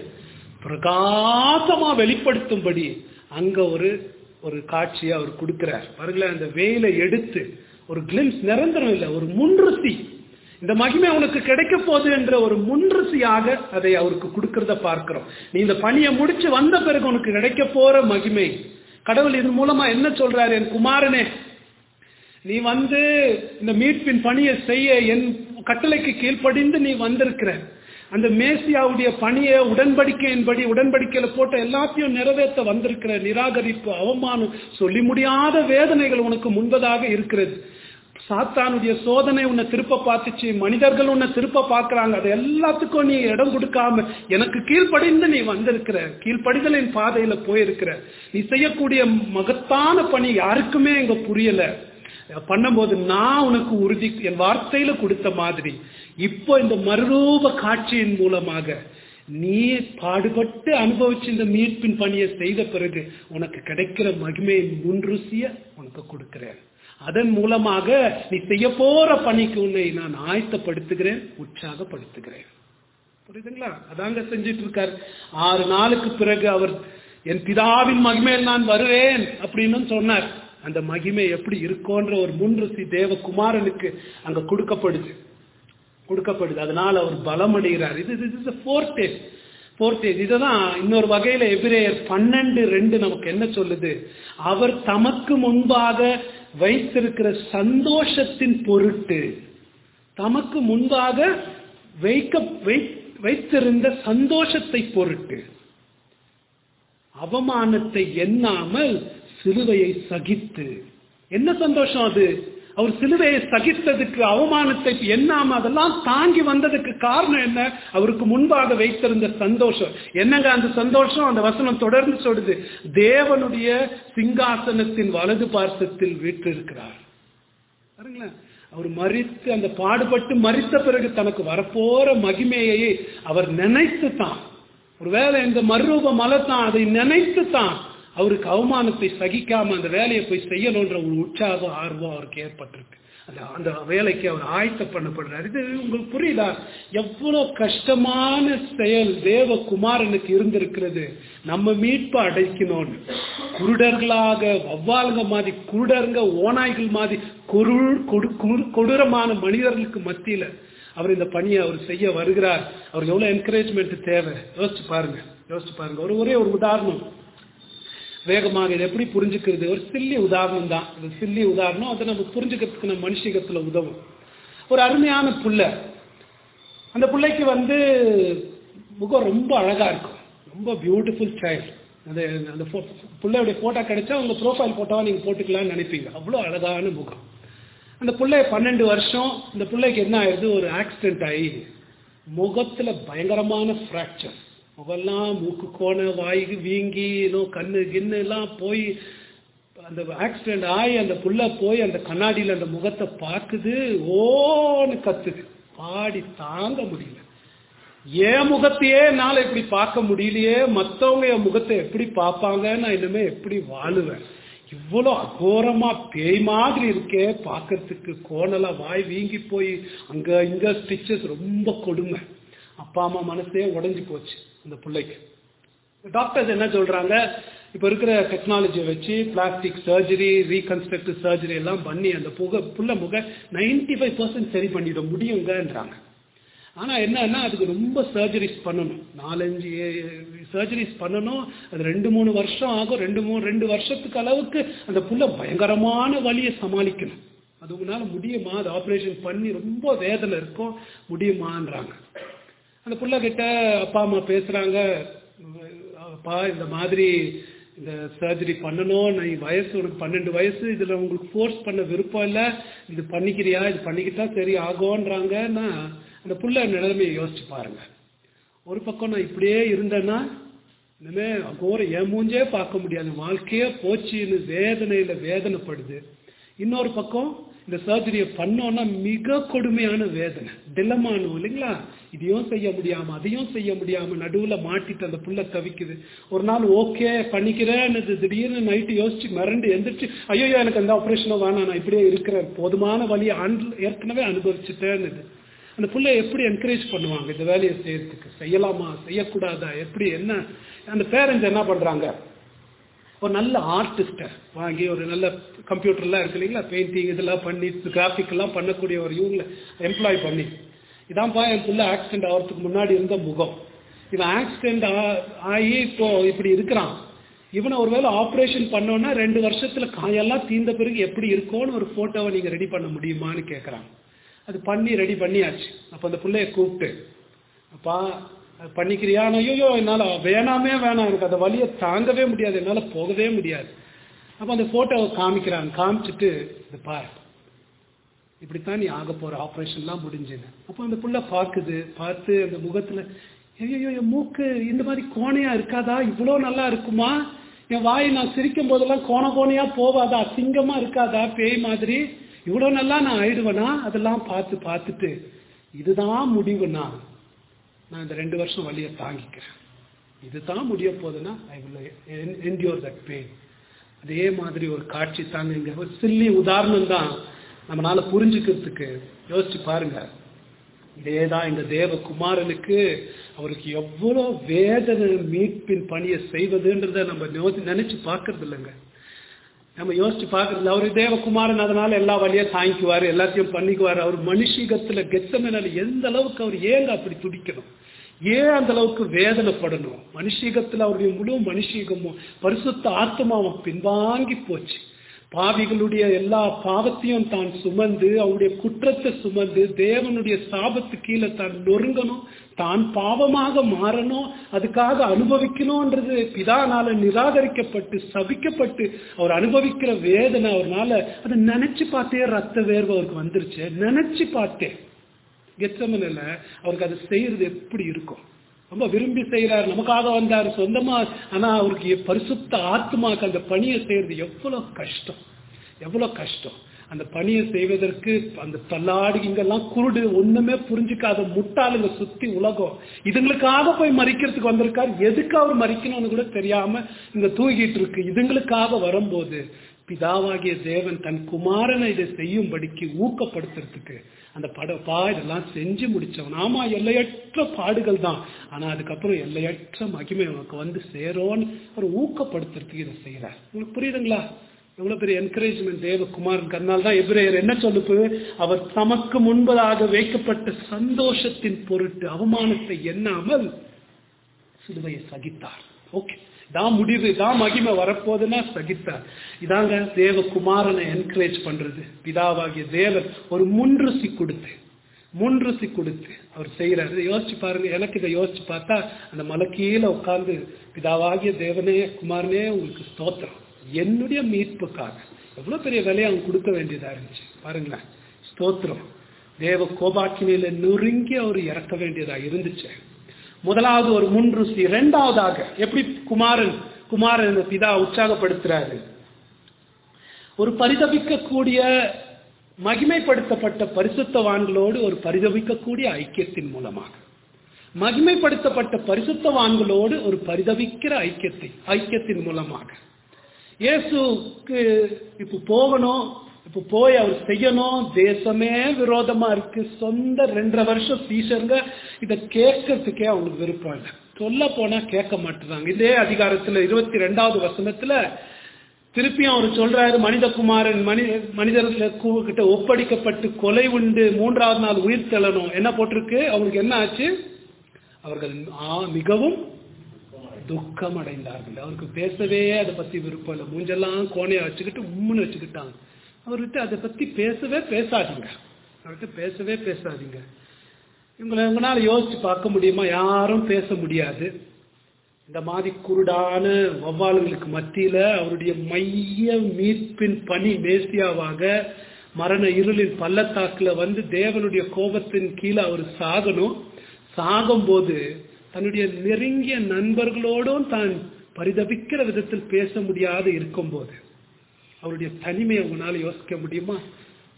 பிரகாசமா வெளிப்படுத்தும்படி அங்க ஒரு ஒரு காட்சியை அவர் கொடுக்கிறார் பாருங்களேன் அந்த வெயிலை எடுத்து ஒரு கிளிம்ஸ் நிரந்தரம் இல்லை ஒரு முன்ருசி இந்த மகிமை உனக்கு கிடைக்க போகுது என்ற ஒரு முன்ருசியாக அதை அவருக்கு கொடுக்கறத பார்க்கிறோம் நீ இந்த பணியை முடிச்சு வந்த பிறகு உனக்கு கிடைக்க போற மகிமை கடவுள் இது மூலமா என்ன சொல்றாரு என் குமாரனே நீ வந்து இந்த மீட்பின் பணியை செய்ய என் கட்டளைக்கு கீழ்ப்படிந்து நீ வந்திருக்கிற அந்த மேசியாவுடைய பணியை உடன்படிக்கையின்படி உடன்படிக்கையில போட்ட எல்லாத்தையும் நிறைவேற்ற வந்திருக்கிற நிராகரிப்பு அவமானம் சொல்லி முடியாத வேதனைகள் உனக்கு முன்பதாக இருக்கிறது சாத்தானுடைய சோதனை உன்னை திருப்ப பார்த்துச்சு மனிதர்கள் உன்னை திருப்ப பார்க்கறாங்க அது எல்லாத்துக்கும் நீ இடம் கொடுக்காம எனக்கு கீழ்ப்படிந்து நீ வந்திருக்கிற கீழ்ப்படிதலின் பாதையில போயிருக்கிற நீ செய்யக்கூடிய மகத்தான பணி யாருக்குமே இங்க புரியல பண்ணும்போது நான் உனக்கு உறுதி என் வார்த்தையில கொடுத்த மாதிரி இப்போ இந்த மறுரூப காட்சியின் மூலமாக நீ பாடுபட்டு அனுபவிச்சு இந்த மீட்பின் பணியை செய்த பிறகு உனக்கு கிடைக்கிற மகிமையின் முன்ருசிய உனக்கு கொடுக்கிறேன் அதன் மூலமாக நீ செய்ய போற பணிக்கு உன்னை நான் ஆயத்தப்படுத்துகிறேன் உற்சாகப்படுத்துகிறேன் புரியுதுங்களா அதாங்க செஞ்சிட்டு இருக்காரு ஆறு நாளுக்கு பிறகு அவர் என் பிதாவின் மகிமையில் நான் வருவேன் அப்படின்னு சொன்னார் அந்த மகிமை எப்படி இருக்கோன்ற ஒரு முன்ருசி தேவகுமாரனுக்கு அங்க கொடுக்கப்படுது கொடுக்கப்படுது அதனால அவர் பலம் அடைகிறார் இது இது ஃபோர்த் ஸ்டேஜ் ஃபோர்த் ஸ்டேஜ் இதுதான் இன்னொரு வகையில எபிரேயர் பன்னெண்டு ரெண்டு நமக்கு என்ன சொல்லுது அவர் தமக்கு முன்பாக வைத்திருக்கிற சந்தோஷத்தின் பொருட்டு தமக்கு முன்பாக வைக்க வைத்திருந்த சந்தோஷத்தை பொருட்டு அவமானத்தை எண்ணாமல் சிலுவையை சகித்து என்ன சந்தோஷம் அது அவர் சிலுவையை சகித்ததுக்கு அவமானத்தை எண்ணாம அதெல்லாம் தாங்கி வந்ததுக்கு காரணம் என்ன அவருக்கு முன்பாக வைத்திருந்த சந்தோஷம் என்னங்க அந்த சந்தோஷம் அந்த வசனம் தொடர்ந்து சொல்லுது தேவனுடைய சிங்காசனத்தின் வலது பார்சத்தில் வீற்றிருக்கிறார் பாருங்களேன் அவர் மறித்து அந்த பாடுபட்டு மறித்த பிறகு தனக்கு வரப்போற மகிமையை அவர் நினைத்து தான் ஒருவேளை இந்த மறுரூப மலை தான் அதை நினைத்து தான் அவருக்கு அவமானத்தை சகிக்காம அந்த வேலையை போய் செய்யணுன்ற ஒரு உற்சாகம் ஆர்வம் அவருக்கு ஏற்பட்டிருக்கு அந்த அந்த வேலைக்கு அவர் ஆயத்த பண்ணப்படுறார் இது உங்களுக்கு புரியுதா எவ்வளவு கஷ்டமான செயல் தேவ குமாரனுக்கு இருந்திருக்கிறது நம்ம மீட்பு அடைக்கணும்னு குருடர்களாக வவ்வாலுங்க மாதிரி குருடருங்க ஓநாய்கள் மாதிரி கொருள் கொடு கொடூரமான மனிதர்களுக்கு மத்தியில அவர் இந்த பணியை அவர் செய்ய வருகிறார் அவருக்கு எவ்வளவு என்கரேஜ்மெண்ட் தேவை யோசிச்சு பாருங்க யோசிச்சு பாருங்க ஒரு ஒரே ஒரு உதாரணம் வேகமாக இதை எப்படி புரிஞ்சுக்கிறது ஒரு சில்லி உதாரணம் தான் இது சில்லி உதாரணம் அதை நம்ம புரிஞ்சுக்கிறதுக்கு நம்ம மனுஷகத்துல உதவும் ஒரு அருமையான புள்ள அந்த பிள்ளைக்கு வந்து முகம் ரொம்ப அழகா இருக்கும் ரொம்ப பியூட்டிஃபுல் சைல்டு அது அந்த பிள்ளையுடைய போட்டோ கிடைச்சா உங்க ப்ரோஃபைல் போட்டோவா நீங்க போட்டுக்கலாம்னு நினைப்பீங்க அவ்வளோ அழகான முகம் அந்த பிள்ளை பன்னெண்டு வருஷம் இந்த பிள்ளைக்கு என்ன ஆயிடுது ஒரு ஆக்சிடென்ட் ஆகி முகத்துல பயங்கரமான ஃப்ராக்சர் முகெல்லாம் மூக்கு கோண வாய்க்கு வீங்கி இன்னும் கண்ணு கிண்ணு எல்லாம் போய் அந்த ஆக்சிடென்ட் ஆகி அந்த புள்ள போய் அந்த கண்ணாடியில் அந்த முகத்தை பார்க்குது ஓன்னு கத்துது பாடி தாங்க முடியல என் முகத்தையே என்னால் இப்படி பார்க்க முடியலையே மற்றவங்க என் முகத்தை எப்படி பார்ப்பாங்க நான் இனிமே எப்படி வாழுவேன் இவ்வளோ அகோரமா பேய் மாதிரி இருக்கே பார்க்கறதுக்கு கோணலா வாய் வீங்கி போய் அங்க இங்க ஸ்டிச்சஸ் ரொம்ப கொடுமை அப்பா அம்மா மனசே உடஞ்சி போச்சு அந்த பிள்ளைக்கு டாக்டர்ஸ் என்ன சொல்றாங்க இப்ப இருக்கிற டெக்னாலஜியை வச்சு பிளாஸ்டிக் சர்ஜரி ரீகன்ஸ்ட்ரக்டிவ் சர்ஜரி எல்லாம் பண்ணி அந்த புக புள்ள முக நைன்டி ஃபைவ் பர்சன்ட் சரி பண்ணிட முடியுங்கன்றாங்க ஆனா என்னன்னா அதுக்கு ரொம்ப சர்ஜரிஸ் பண்ணணும் நாலஞ்சு சர்ஜரிஸ் பண்ணணும் அது ரெண்டு மூணு வருஷம் ஆகும் ரெண்டு மூணு ரெண்டு வருஷத்துக்கு அளவுக்கு அந்த புள்ள பயங்கரமான வழியை சமாளிக்கணும் அது உங்களால முடியுமா அது ஆப்ரேஷன் பண்ணி ரொம்ப வேதனை இருக்கும் முடியுமான்றாங்க அந்த புள்ள கிட்ட அப்பா அம்மா பேசுறாங்க அப்பா இந்த மாதிரி இந்த சர்ஜரி பண்ணணும் நீ வயசு உனக்கு பன்னெண்டு வயசு இதுல உங்களுக்கு ஃபோர்ஸ் பண்ண விருப்பம் இல்லை இது பண்ணிக்கிறியா இது பண்ணிக்கிட்டா சரி ஆகும்ன்றாங்கன்னா அந்த புள்ள நிலைமையை யோசிச்சு பாருங்க ஒரு பக்கம் நான் இப்படியே இருந்தேன்னா இனிமே அகோர என் மூஞ்சே பார்க்க முடியாது வாழ்க்கையே போச்சுன்னு வேதனையில வேதனைப்படுது இன்னொரு பக்கம் இந்த சர்ஜரியை பண்ணோம்னா மிக கொடுமையான வேதனை டிலமானு இல்லைங்களா இதையும் செய்ய முடியாம அதையும் செய்ய முடியாம நடுவுல மாட்டிட்டு அந்த புள்ள தவிக்குது ஒரு நாள் ஓகே பண்ணிக்கிறேன்னு திடீர்னு நைட்டு யோசிச்சு மிரண்டு எந்திரிச்சு ஐயோ எனக்கு அந்த ஆப்ரேஷனும் வேணாம் நான் இப்படியே இருக்கிறேன் போதுமான வழியை ஏற்கனவே அனுபவிச்சுட்டேன்னு அந்த பிள்ளை எப்படி என்கரேஜ் பண்ணுவாங்க இந்த வேலையை செய்யறதுக்கு செய்யலாமா செய்யக்கூடாதா எப்படி என்ன அந்த பேரண்ட்ஸ் என்ன பண்றாங்க ஒரு நல்ல ஆர்டிஸ்ட்டை வாங்கி ஒரு நல்ல கம்ப்யூட்டர்லாம் இருக்கு இல்லைங்களா பெயிண்டிங் இதெல்லாம் பண்ணி கிராஃபிக் எல்லாம் பண்ணக்கூடிய ஒரு இவங்களை எம்ப்ளாய் பண்ணி இதான்ப்பா என் பிள்ளை ஆக்சிடென்ட் ஆகிறதுக்கு முன்னாடி இருந்த முகம் இவன் ஆக்சிடென்ட் ஆகி இப்போ இப்படி இருக்கிறான் இவனை ஒருவேளை ஆப்ரேஷன் பண்ணோன்னா ரெண்டு வருஷத்துல காயெல்லாம் தீர்ந்த பிறகு எப்படி இருக்கும்னு ஒரு போட்டோவை நீங்க ரெடி பண்ண முடியுமான்னு கேட்குறாங்க அது பண்ணி ரெடி பண்ணியாச்சு அப்போ அந்த பிள்ளைய கூப்பிட்டு அப்பா பண்ணிக்கிறியா ஐயோ என்னால் வேணாமே வேணாம் எனக்கு அந்த வழியை தாங்கவே முடியாது என்னால் போகவே முடியாது அப்போ அந்த ஃபோட்டோவை காமிக்கிறாங்க காமிச்சிட்டு இது பாரு இப்படித்தான் நீ ஆக போற ஆப்ரேஷன்லாம் முடிஞ்சுன்னு அப்போ அந்த புள்ள பார்க்குது பார்த்து அந்த முகத்துல ஐயோ என் மூக்கு இந்த மாதிரி கோணையா இருக்காதா இவ்வளோ நல்லா இருக்குமா என் வாய் நான் சிரிக்கும் போதெல்லாம் கோண கோணையா போவாதா அசிங்கமா இருக்காதா பேய் மாதிரி இவ்வளோ நல்லா நான் ஆயிடுவேனா அதெல்லாம் பார்த்து பார்த்துட்டு இதுதான் முடிவுனா நான் இந்த ரெண்டு வருஷம் வழியை தாங்கிக்கிறேன் இதுதான் முடிய போகுதுன்னா I will endure that pain அதே மாதிரி ஒரு காட்சி தாங்க இங்க ஒரு சில்லி உதாரணம் தான் நம்மளால புரிஞ்சுக்கிறதுக்கு யோசிச்சு பாருங்க இதேதான் எங்க தேவ குமாரனுக்கு அவருக்கு எவ்வளவு வேதனை மீட்பின் பணியை செய்வதுன்றத நம்ம நினைச்சு பார்க்கறது இல்லைங்க நம்ம யோசிச்சு பார்க்கறது அவரு தேவகுமாரன் அதனால எல்லா வழியும் தாங்கிக்குவாரு எல்லாத்தையும் பண்ணிக்குவாரு அவர் மனுஷீகத்துல கெத்தமனால எந்த அளவுக்கு அவர் ஏங்க அப்படி துடிக்கணும் ஏன் அந்த அளவுக்கு வேதனைப்படணும் மனுஷீகத்துல அவருடைய முழு மனுஷீகமும் பரிசுத்த ஆத்மாவும் பின்வாங்கி போச்சு பாவிகளுடைய எல்லா பாவத்தையும் தான் சுமந்து அவருடைய குற்றத்தை சுமந்து தேவனுடைய சாபத்து கீழே தான் நொறுங்கணும் தான் பாவமாக மாறணும் அதுக்காக அனுபவிக்கணும்ன்றது பிதானால நிராகரிக்கப்பட்டு சபிக்கப்பட்டு அவர் அனுபவிக்கிற வேதனை அவர்னால அதை நினைச்சு பார்த்தே ரத்த வேர்வு அவருக்கு வந்துருச்சு நினைச்சு பார்த்தேன் கெச்சமனில் அவருக்கு அதை செய்யறது எப்படி இருக்கும் ரொம்ப விரும்பி செய்யறாரு நமக்காக வந்தார் சொந்தமா ஆனா அவருக்கு பரிசுத்த ஆத்மாக்கு அந்த பணியை செய்யறது எவ்வளவு கஷ்டம் எவ்வளவு கஷ்டம் அந்த பணியை செய்வதற்கு அந்த தள்ளாடி இங்கெல்லாம் குருடு ஒண்ணுமே புரிஞ்சுக்காத முட்டாளுங்க சுத்தி உலகம் இதுங்களுக்காக போய் மறிக்கிறதுக்கு வந்திருக்காரு எதுக்கு அவர் மறிக்கணும்னு கூட தெரியாம இங்க தூங்கிட்டு இருக்கு இதுங்களுக்காக வரும்போது பிதாவாகிய தேவன் தன் குமாரனை இதை செய்யும்படிக்கு ஊக்கப்படுத்துறதுக்கு அந்த படப்பா இதெல்லாம் செஞ்சு முடிச்சவன் ஆமா எல்லையற்ற பாடுகள் தான் ஆனா அதுக்கப்புறம் எல்லையற்ற மகிமை உனக்கு வந்து சேரோன்னு ஒரு ஊக்கப்படுத்துறதுக்கு இதை செய்யறார் உங்களுக்கு புரியுதுங்களா எவ்வளவு பெரிய என்கரேஜ்மெண்ட் தேவகுமாரன் அதனால தான் எபிரேயர் என்ன சொல்லுப்பு அவர் தமக்கு முன்பதாக வைக்கப்பட்ட சந்தோஷத்தின் பொருட்டு அவமானத்தை எண்ணாமல் சிலுவையை சகித்தார் ஓகே தான் முடிவு தான் மகிமை வரப்போதுன்னா சகித்தார் இதாங்க தேவகுமாரனை என்கரேஜ் பண்றது பிதாவாகிய தேவன் ஒரு முன்ருசி கொடுத்து முன்ருசி கொடுத்து அவர் செய்யறாரு யோசிச்சு பாருங்க எனக்கு இதை யோசிச்சு பார்த்தா அந்த மலக்கீழ உட்கார்ந்து பிதாவாகிய தேவனே குமாரனே உங்களுக்கு ஸ்தோத்திரம் என்னுடைய மீட்புக்காக எவ்வளவு பெரிய விலையை அவங்க கொடுக்க வேண்டியதா இருந்துச்சு பாருங்களேன் ஸ்தோத்திரம் தேவ கோபாக்கினியில நொறுங்கி அவர் இறக்க வேண்டியதா இருந்துச்சு முதலாவது ஒரு முன் ருசி இரண்டாவதாக எப்படி குமாரன் குமாரன் பிதா உற்சாகப்படுத்துறாரு ஒரு பரிதபிக்கக்கூடிய மகிமைப்படுத்தப்பட்ட பரிசுத்தவான்களோடு ஒரு பரிதபிக்கக்கூடிய ஐக்கியத்தின் மூலமாக மகிமைப்படுத்தப்பட்ட பரிசுத்தவான்களோடு ஒரு பரிதவிக்கிற ஐக்கியத்தை ஐக்கியத்தின் மூலமாக இயேசுக்கு இப்ப போகணும் இப்ப போய் அவர் செய்யணும் தேசமே விரோதமா இருக்கு சொந்த ரெண்டரை வருஷம் சீசருங்க இத கேட்கறதுக்கே அவங்களுக்கு விருப்பம் இல்லை சொல்ல போனா கேட்க மாட்டுறாங்க இதே அதிகாரத்துல இருபத்தி ரெண்டாவது வசனத்துல திருப்பியும் அவர் சொல்றாரு மனிதகுமாரன் மனி மனிதர்கள் கிட்ட ஒப்படைக்கப்பட்டு கொலை உண்டு மூன்றாவது நாள் உயிர் தெழணும் என்ன போட்டிருக்கு அவங்களுக்கு என்ன ஆச்சு அவர்கள் மிகவும் துக்கம் அடைந்தார்கள் அவருக்கு பேசவே அதை பத்தி விருப்பம் இல்லை மூஞ்செல்லாம் கோணையை வச்சுக்கிட்டு உம்முன்னு வச்சுக்கிட்டாங்க அவர்கிட்ட அதை பத்தி பேசவே பேசாதீங்க அவர்கிட்ட பேசவே பேசாதீங்க இவங்களை உங்களால யோசிச்சு பார்க்க முடியுமா யாரும் பேச முடியாது இந்த மாதிரி குருடான வவ்வால்களுக்கு மத்தியில அவருடைய மைய மீட்பின் பணி மேசியாவாக மரண இருளின் பள்ளத்தாக்குல வந்து தேவனுடைய கோபத்தின் கீழே அவர் சாகணும் சாகும்போது தன்னுடைய நெருங்கிய நண்பர்களோடும் தான் பரிதபிக்கிற விதத்தில் பேச முடியாது இருக்கும்போது அவருடைய தனிமையை உங்களால யோசிக்க முடியுமா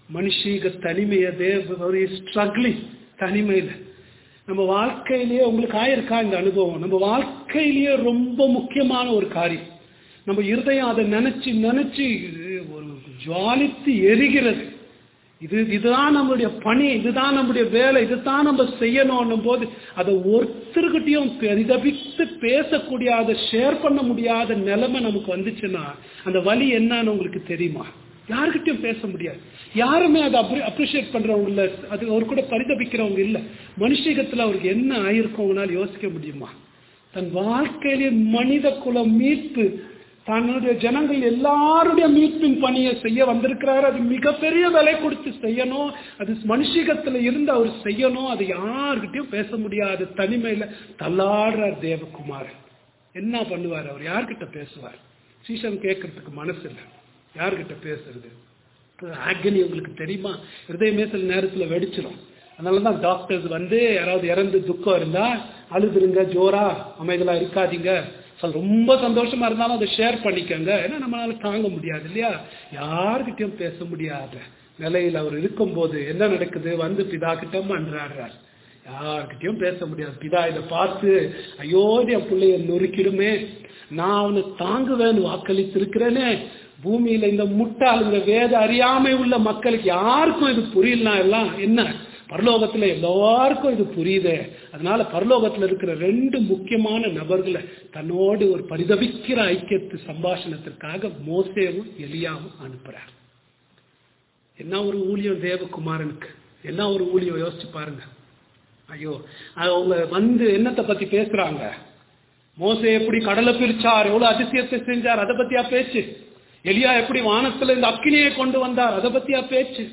மனுஷீக தனிமைய தேவ ஸ்ட்ரகிளிங் தனிமையில நம்ம வாழ்க்கையிலேயே உங்களுக்கு ஆயிருக்கா இந்த அனுபவம் நம்ம வாழ்க்கையிலேயே ரொம்ப முக்கியமான ஒரு காரியம் நம்ம இருதயம் அதை நினைச்சு நினைச்சு ஒரு ஜுவாலித்து எரிகிறது இது இதுதான் நம்மளுடைய பணி இதுதான் நம்முடைய வேலை இதுதான் நம்ம செய்யணும் போது அதை ஒருத்தருக்கிட்டையும் பரிதபித்து பேசக்கூடிய அதை ஷேர் பண்ண முடியாத நிலைமை நமக்கு வந்துச்சுன்னா அந்த வழி என்னன்னு உங்களுக்கு தெரியுமா யாருக்கிட்டையும் பேச முடியாது யாருமே அதை அப்ரிஷியேட் பண்றவங்க இல்ல அது அவர் கூட பரிதபிக்கிறவங்க இல்ல மனுஷகத்துல அவருக்கு என்ன ஆயிருக்கும் உங்களால் யோசிக்க முடியுமா தன் வாழ்க்கையிலே மனித குலம் மீட்பு தன்னுடைய ஜனங்கள் எல்லாருடைய மீட்பின் பணியை செய்ய வந்திருக்கிறார் அது மிகப்பெரிய விலை கொடுத்து செய்யணும் அது மனுஷிகத்துல இருந்து அவர் செய்யணும் அது யாருக்கிட்டையும் பேச முடியாது தனிமையில தள்ளாடுறார் தேவகுமாரன் என்ன பண்ணுவார் அவர் யார்கிட்ட பேசுவார் சீசன் கேட்கறதுக்கு மனசு இல்லை யார்கிட்ட பேசுறது ஆக்னி உங்களுக்கு தெரியுமா ஹிருதயமே சில நேரத்துல வெடிச்சிடும் அதனாலதான் டாக்டர்ஸ் வந்து யாராவது இறந்து துக்கம் இருந்தா அழுதுருங்க ஜோரா அமைதலா இருக்காதீங்க சொல் ரொம்ப சந்தோஷமா இருந்தாலும் அதை ஷேர் பண்ணிக்கங்க ஏன்னா நம்மளால தாங்க முடியாது இல்லையா யாருக்கிட்டையும் பேச முடியாத நிலையில் அவர் இருக்கும்போது என்ன நடக்குது வந்து பிதா கிட்ட மன்றாடுறார் யார்கிட்டயும் பேச முடியாது பிதா இதை பார்த்து ஐயோ என் பிள்ளைய நொறுக்கிடுமே நான் அவனை தாங்குவேன்னு வாக்களித்து இருக்கிறேனே பூமியில இந்த முட்டாளுங்க வேத அறியாமை உள்ள மக்களுக்கு யாருக்கும் இது புரியலனா எல்லாம் என்ன பரலோகத்துல எல்லாருக்கும் இது புரியுது அதனால பரலோகத்துல இருக்கிற ரெண்டு முக்கியமான நபர்களை தன்னோடு ஒரு பரிதவிக்கிற ஐக்கியத்து சம்பாஷணத்திற்காக மோசேவும் எலியாவும் அனுப்புறார் என்ன ஒரு ஊழியம் தேவகுமாரனுக்கு என்ன ஒரு ஊழியம் யோசிச்சு பாருங்க ஐயோ அவங்க வந்து என்னத்தை பத்தி பேசுறாங்க மோசே எப்படி கடலை பிரிச்சார் எவ்வளவு அதிசயத்தை செஞ்சார் அதை பத்தியா பேச்சு எலியா எப்படி வானத்துல இந்த அக்கினியை கொண்டு வந்தார் அதை பத்தியா பேச்சு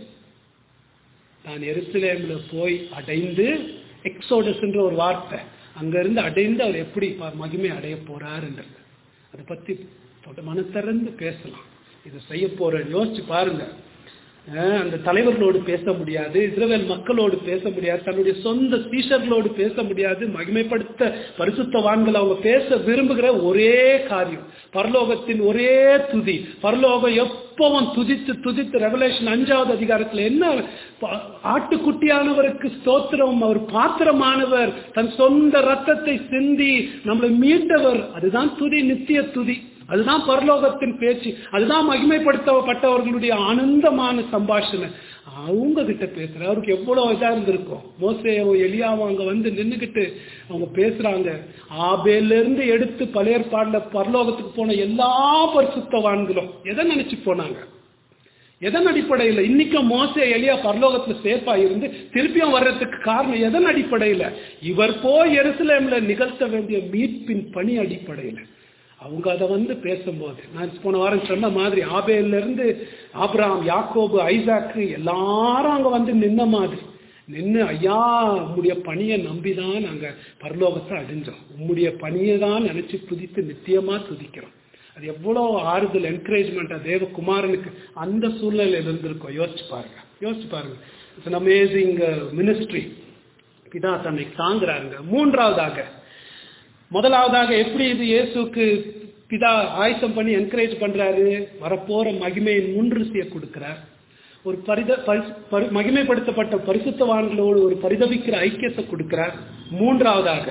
நான் எருசலேம்ல போய் அடைந்து எக்ஸோடஸ் என்ற ஒரு வார்த்தை அங்க இருந்து அடைந்து அவர் எப்படி மகிமை அடைய போறாருன்றது அதை பத்தி மன திறந்து பேசலாம் இதை செய்ய போறேன் யோசிச்சு பாருங்க அந்த தலைவர்களோடு பேச முடியாது இஸ்ரேல் மக்களோடு பேச முடியாது தன்னுடைய சொந்த சீஷர்களோடு பேச முடியாது மகிமைப்படுத்த பரிசுத்தவான்கள் அவங்க பேச விரும்புகிற ஒரே காரியம் பரலோகத்தின் ஒரே துதி பரலோகம் எப்பவும் துதித்து துதித்து ரெவலேஷன் அஞ்சாவது அதிகாரத்தில் என்ன ஆட்டுக்குட்டியானவருக்கு ஸ்தோத்திரம் அவர் பாத்திரமானவர் தன் சொந்த ரத்தத்தை சிந்தி நம்மளை மீட்டவர் அதுதான் துதி நித்திய துதி அதுதான் பரலோகத்தின் பேச்சு அதுதான் மகிமைப்படுத்தப்பட்டவர்களுடைய ஆனந்தமான சம்பாஷணை அவங்க கிட்ட பேசுற அவருக்கு எவ்வளவு இதா இருந்திருக்கும் மோசையோ எலியாவும் அங்க வந்து நின்னுகிட்டு அவங்க பேசுறாங்க ஆபேல இருந்து எடுத்து பழைய பாடல பரலோகத்துக்கு போன எல்லா பரிசுத்தவான்களும் எதை நினைச்சு போனாங்க எதன் அடிப்படையில் இன்னைக்கும் மோசே எலியா பரலோகத்துல சேஃபா இருந்து திருப்பியும் வர்றதுக்கு காரணம் எதன் அடிப்படையில் இவர் போய் எருசலேம்ல நிகழ்த்த வேண்டிய மீட்பின் பணி அடிப்படையில் அவங்க அதை வந்து பேசும்போது நான் போன வாரம் சொன்ன மாதிரி ஆபேல இருந்து ஆப்ராம் யாக்கோபு ஐசாக்கு எல்லாரும் அங்க வந்து நின்ன மாதிரி நின்று ஐயா உம்முடைய பணியை நம்பிதான் நாங்க பரலோகத்தை அடைஞ்சோம் உம்முடைய பணியை தான் நினைச்சு துதித்து நித்தியமா துதிக்கிறோம் அது எவ்வளவு ஆறுதல் என்கரேஜ்மெண்ட் தேவகுமாரனுக்கு அந்த சூழ்நிலையில இருந்திருக்கோம் யோசிச்சு பாருங்க யோசிச்சு பாருங்க இட்ஸ் அமேசிங் மினிஸ்ட்ரி பிதா தன்னை தாங்குறாருங்க மூன்றாவதாக முதலாவதாக எப்படி இது இயேசுக்கு பிதா ஆயத்தம் பண்ணி என்கரேஜ் பண்றாரு வரப்போற மகிமையின் முன்ருசியை கொடுக்கிறார் ஒரு பரித மகிமைப்படுத்தப்பட்ட பரிசுத்தவான்களோடு ஒரு பரிதவிக்கிற ஐக்கியத்தை கொடுக்கிறார் மூன்றாவதாக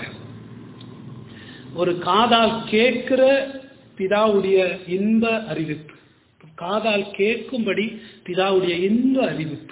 ஒரு காதால் கேட்கிற பிதாவுடைய இன்ப அறிவிப்பு காதால் கேட்கும்படி பிதாவுடைய இன்ப அறிவிப்பு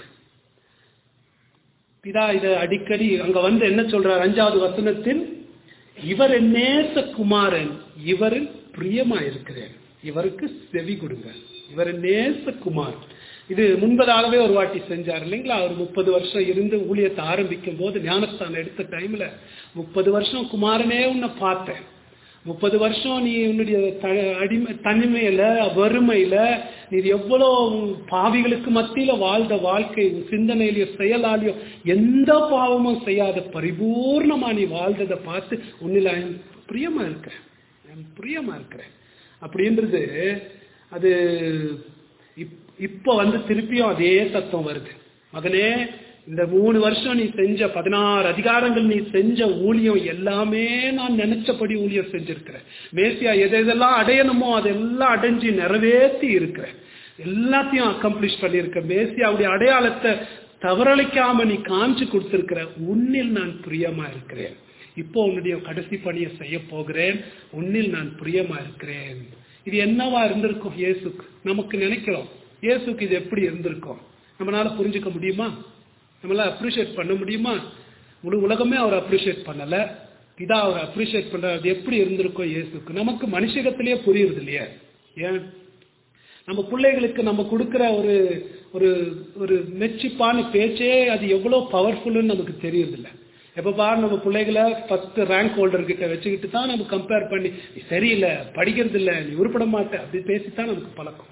பிதா இதை அடிக்கடி அங்க வந்து என்ன சொல்றார் அஞ்சாவது வசனத்தில் இவர் நேச குமாரன் இவரில் பிரியமா இருக்கிறேன் இவருக்கு செவி கொடுங்க இவர் நேச குமார் இது முன்பதாகவே ஒரு வாட்டி செஞ்சார் இல்லைங்களா அவர் முப்பது வருஷம் இருந்து ஊழியத்தை ஆரம்பிக்கும் போது ஞானஸ்தானம் எடுத்த டைம்ல முப்பது வருஷம் குமாரனே உன்னை பார்த்தேன் முப்பது வருஷம் நீ உன்னுடைய அடிமை தனிமையில வறுமையில நீ எவ்வளோ பாவிகளுக்கு மத்தியில வாழ்ந்த வாழ்க்கை சிந்தனையிலயோ செயலாலேயோ எந்த பாவமும் செய்யாத பரிபூர்ணமா நீ வாழ்ந்ததை பார்த்து உன்னில பிரியமா இருக்கிறேன் பிரியமா இருக்கிறேன் அப்படின்றது அது இப்ப வந்து திருப்பியும் அதே சத்தம் வருது மகனே இந்த மூணு வருஷம் நீ செஞ்ச பதினாறு அதிகாரங்கள் நீ செஞ்ச ஊழியம் எல்லாமே நான் நினைச்சபடி ஊழியம் செஞ்சிருக்கிறேன் மேசியா எதை எதெல்லாம் அடையணுமோ அதெல்லாம் அடைஞ்சு நிறைவேற்றி இருக்கிறேன் எல்லாத்தையும் அக்கம்ப்ளிஷ் பண்ணியிருக்க மேசியாவுடைய அடையாளத்தை தவறளிக்காம நீ காமிச்சு கொடுத்திருக்கிற உன்னில் நான் பிரியமா இருக்கிறேன் இப்போ உன்னுடைய கடைசி பணியை செய்ய போகிறேன் உன்னில் நான் பிரியமா இருக்கிறேன் இது என்னவா இருந்திருக்கும் இயேசுக்கு நமக்கு நினைக்கிறோம் இயேசுக்கு இது எப்படி இருந்திருக்கும் நம்மளால புரிஞ்சுக்க முடியுமா நம்மளால அப்ரிஷியேட் பண்ண முடியுமா முழு உலகமே அவர் அப்ரிஷியேட் பண்ணல இதா அவர் அப்ரிஷியேட் பண்ற அது எப்படி இருந்திருக்கும் இயேசுக்கு நமக்கு மனுஷகத்திலேயே புரியுறது இல்லையா ஏன் நம்ம பிள்ளைகளுக்கு நம்ம கொடுக்கிற ஒரு ஒரு ஒரு மெச்சிப்பான பேச்சே அது எவ்வளவு பவர்ஃபுல்லுன்னு நமக்கு தெரியறதில்ல எப்ப பாரு நம்ம பிள்ளைகளை ஃபர்ஸ்ட் ரேங்க் ஹோல்டர் கிட்ட வச்சுக்கிட்டு தான் நம்ம கம்பேர் பண்ணி நீ சரியில்லை படிக்கிறது இல்லை நீ உருப்பட மாட்ட அப்படி பேசித்தான் நமக்கு பழக்கம்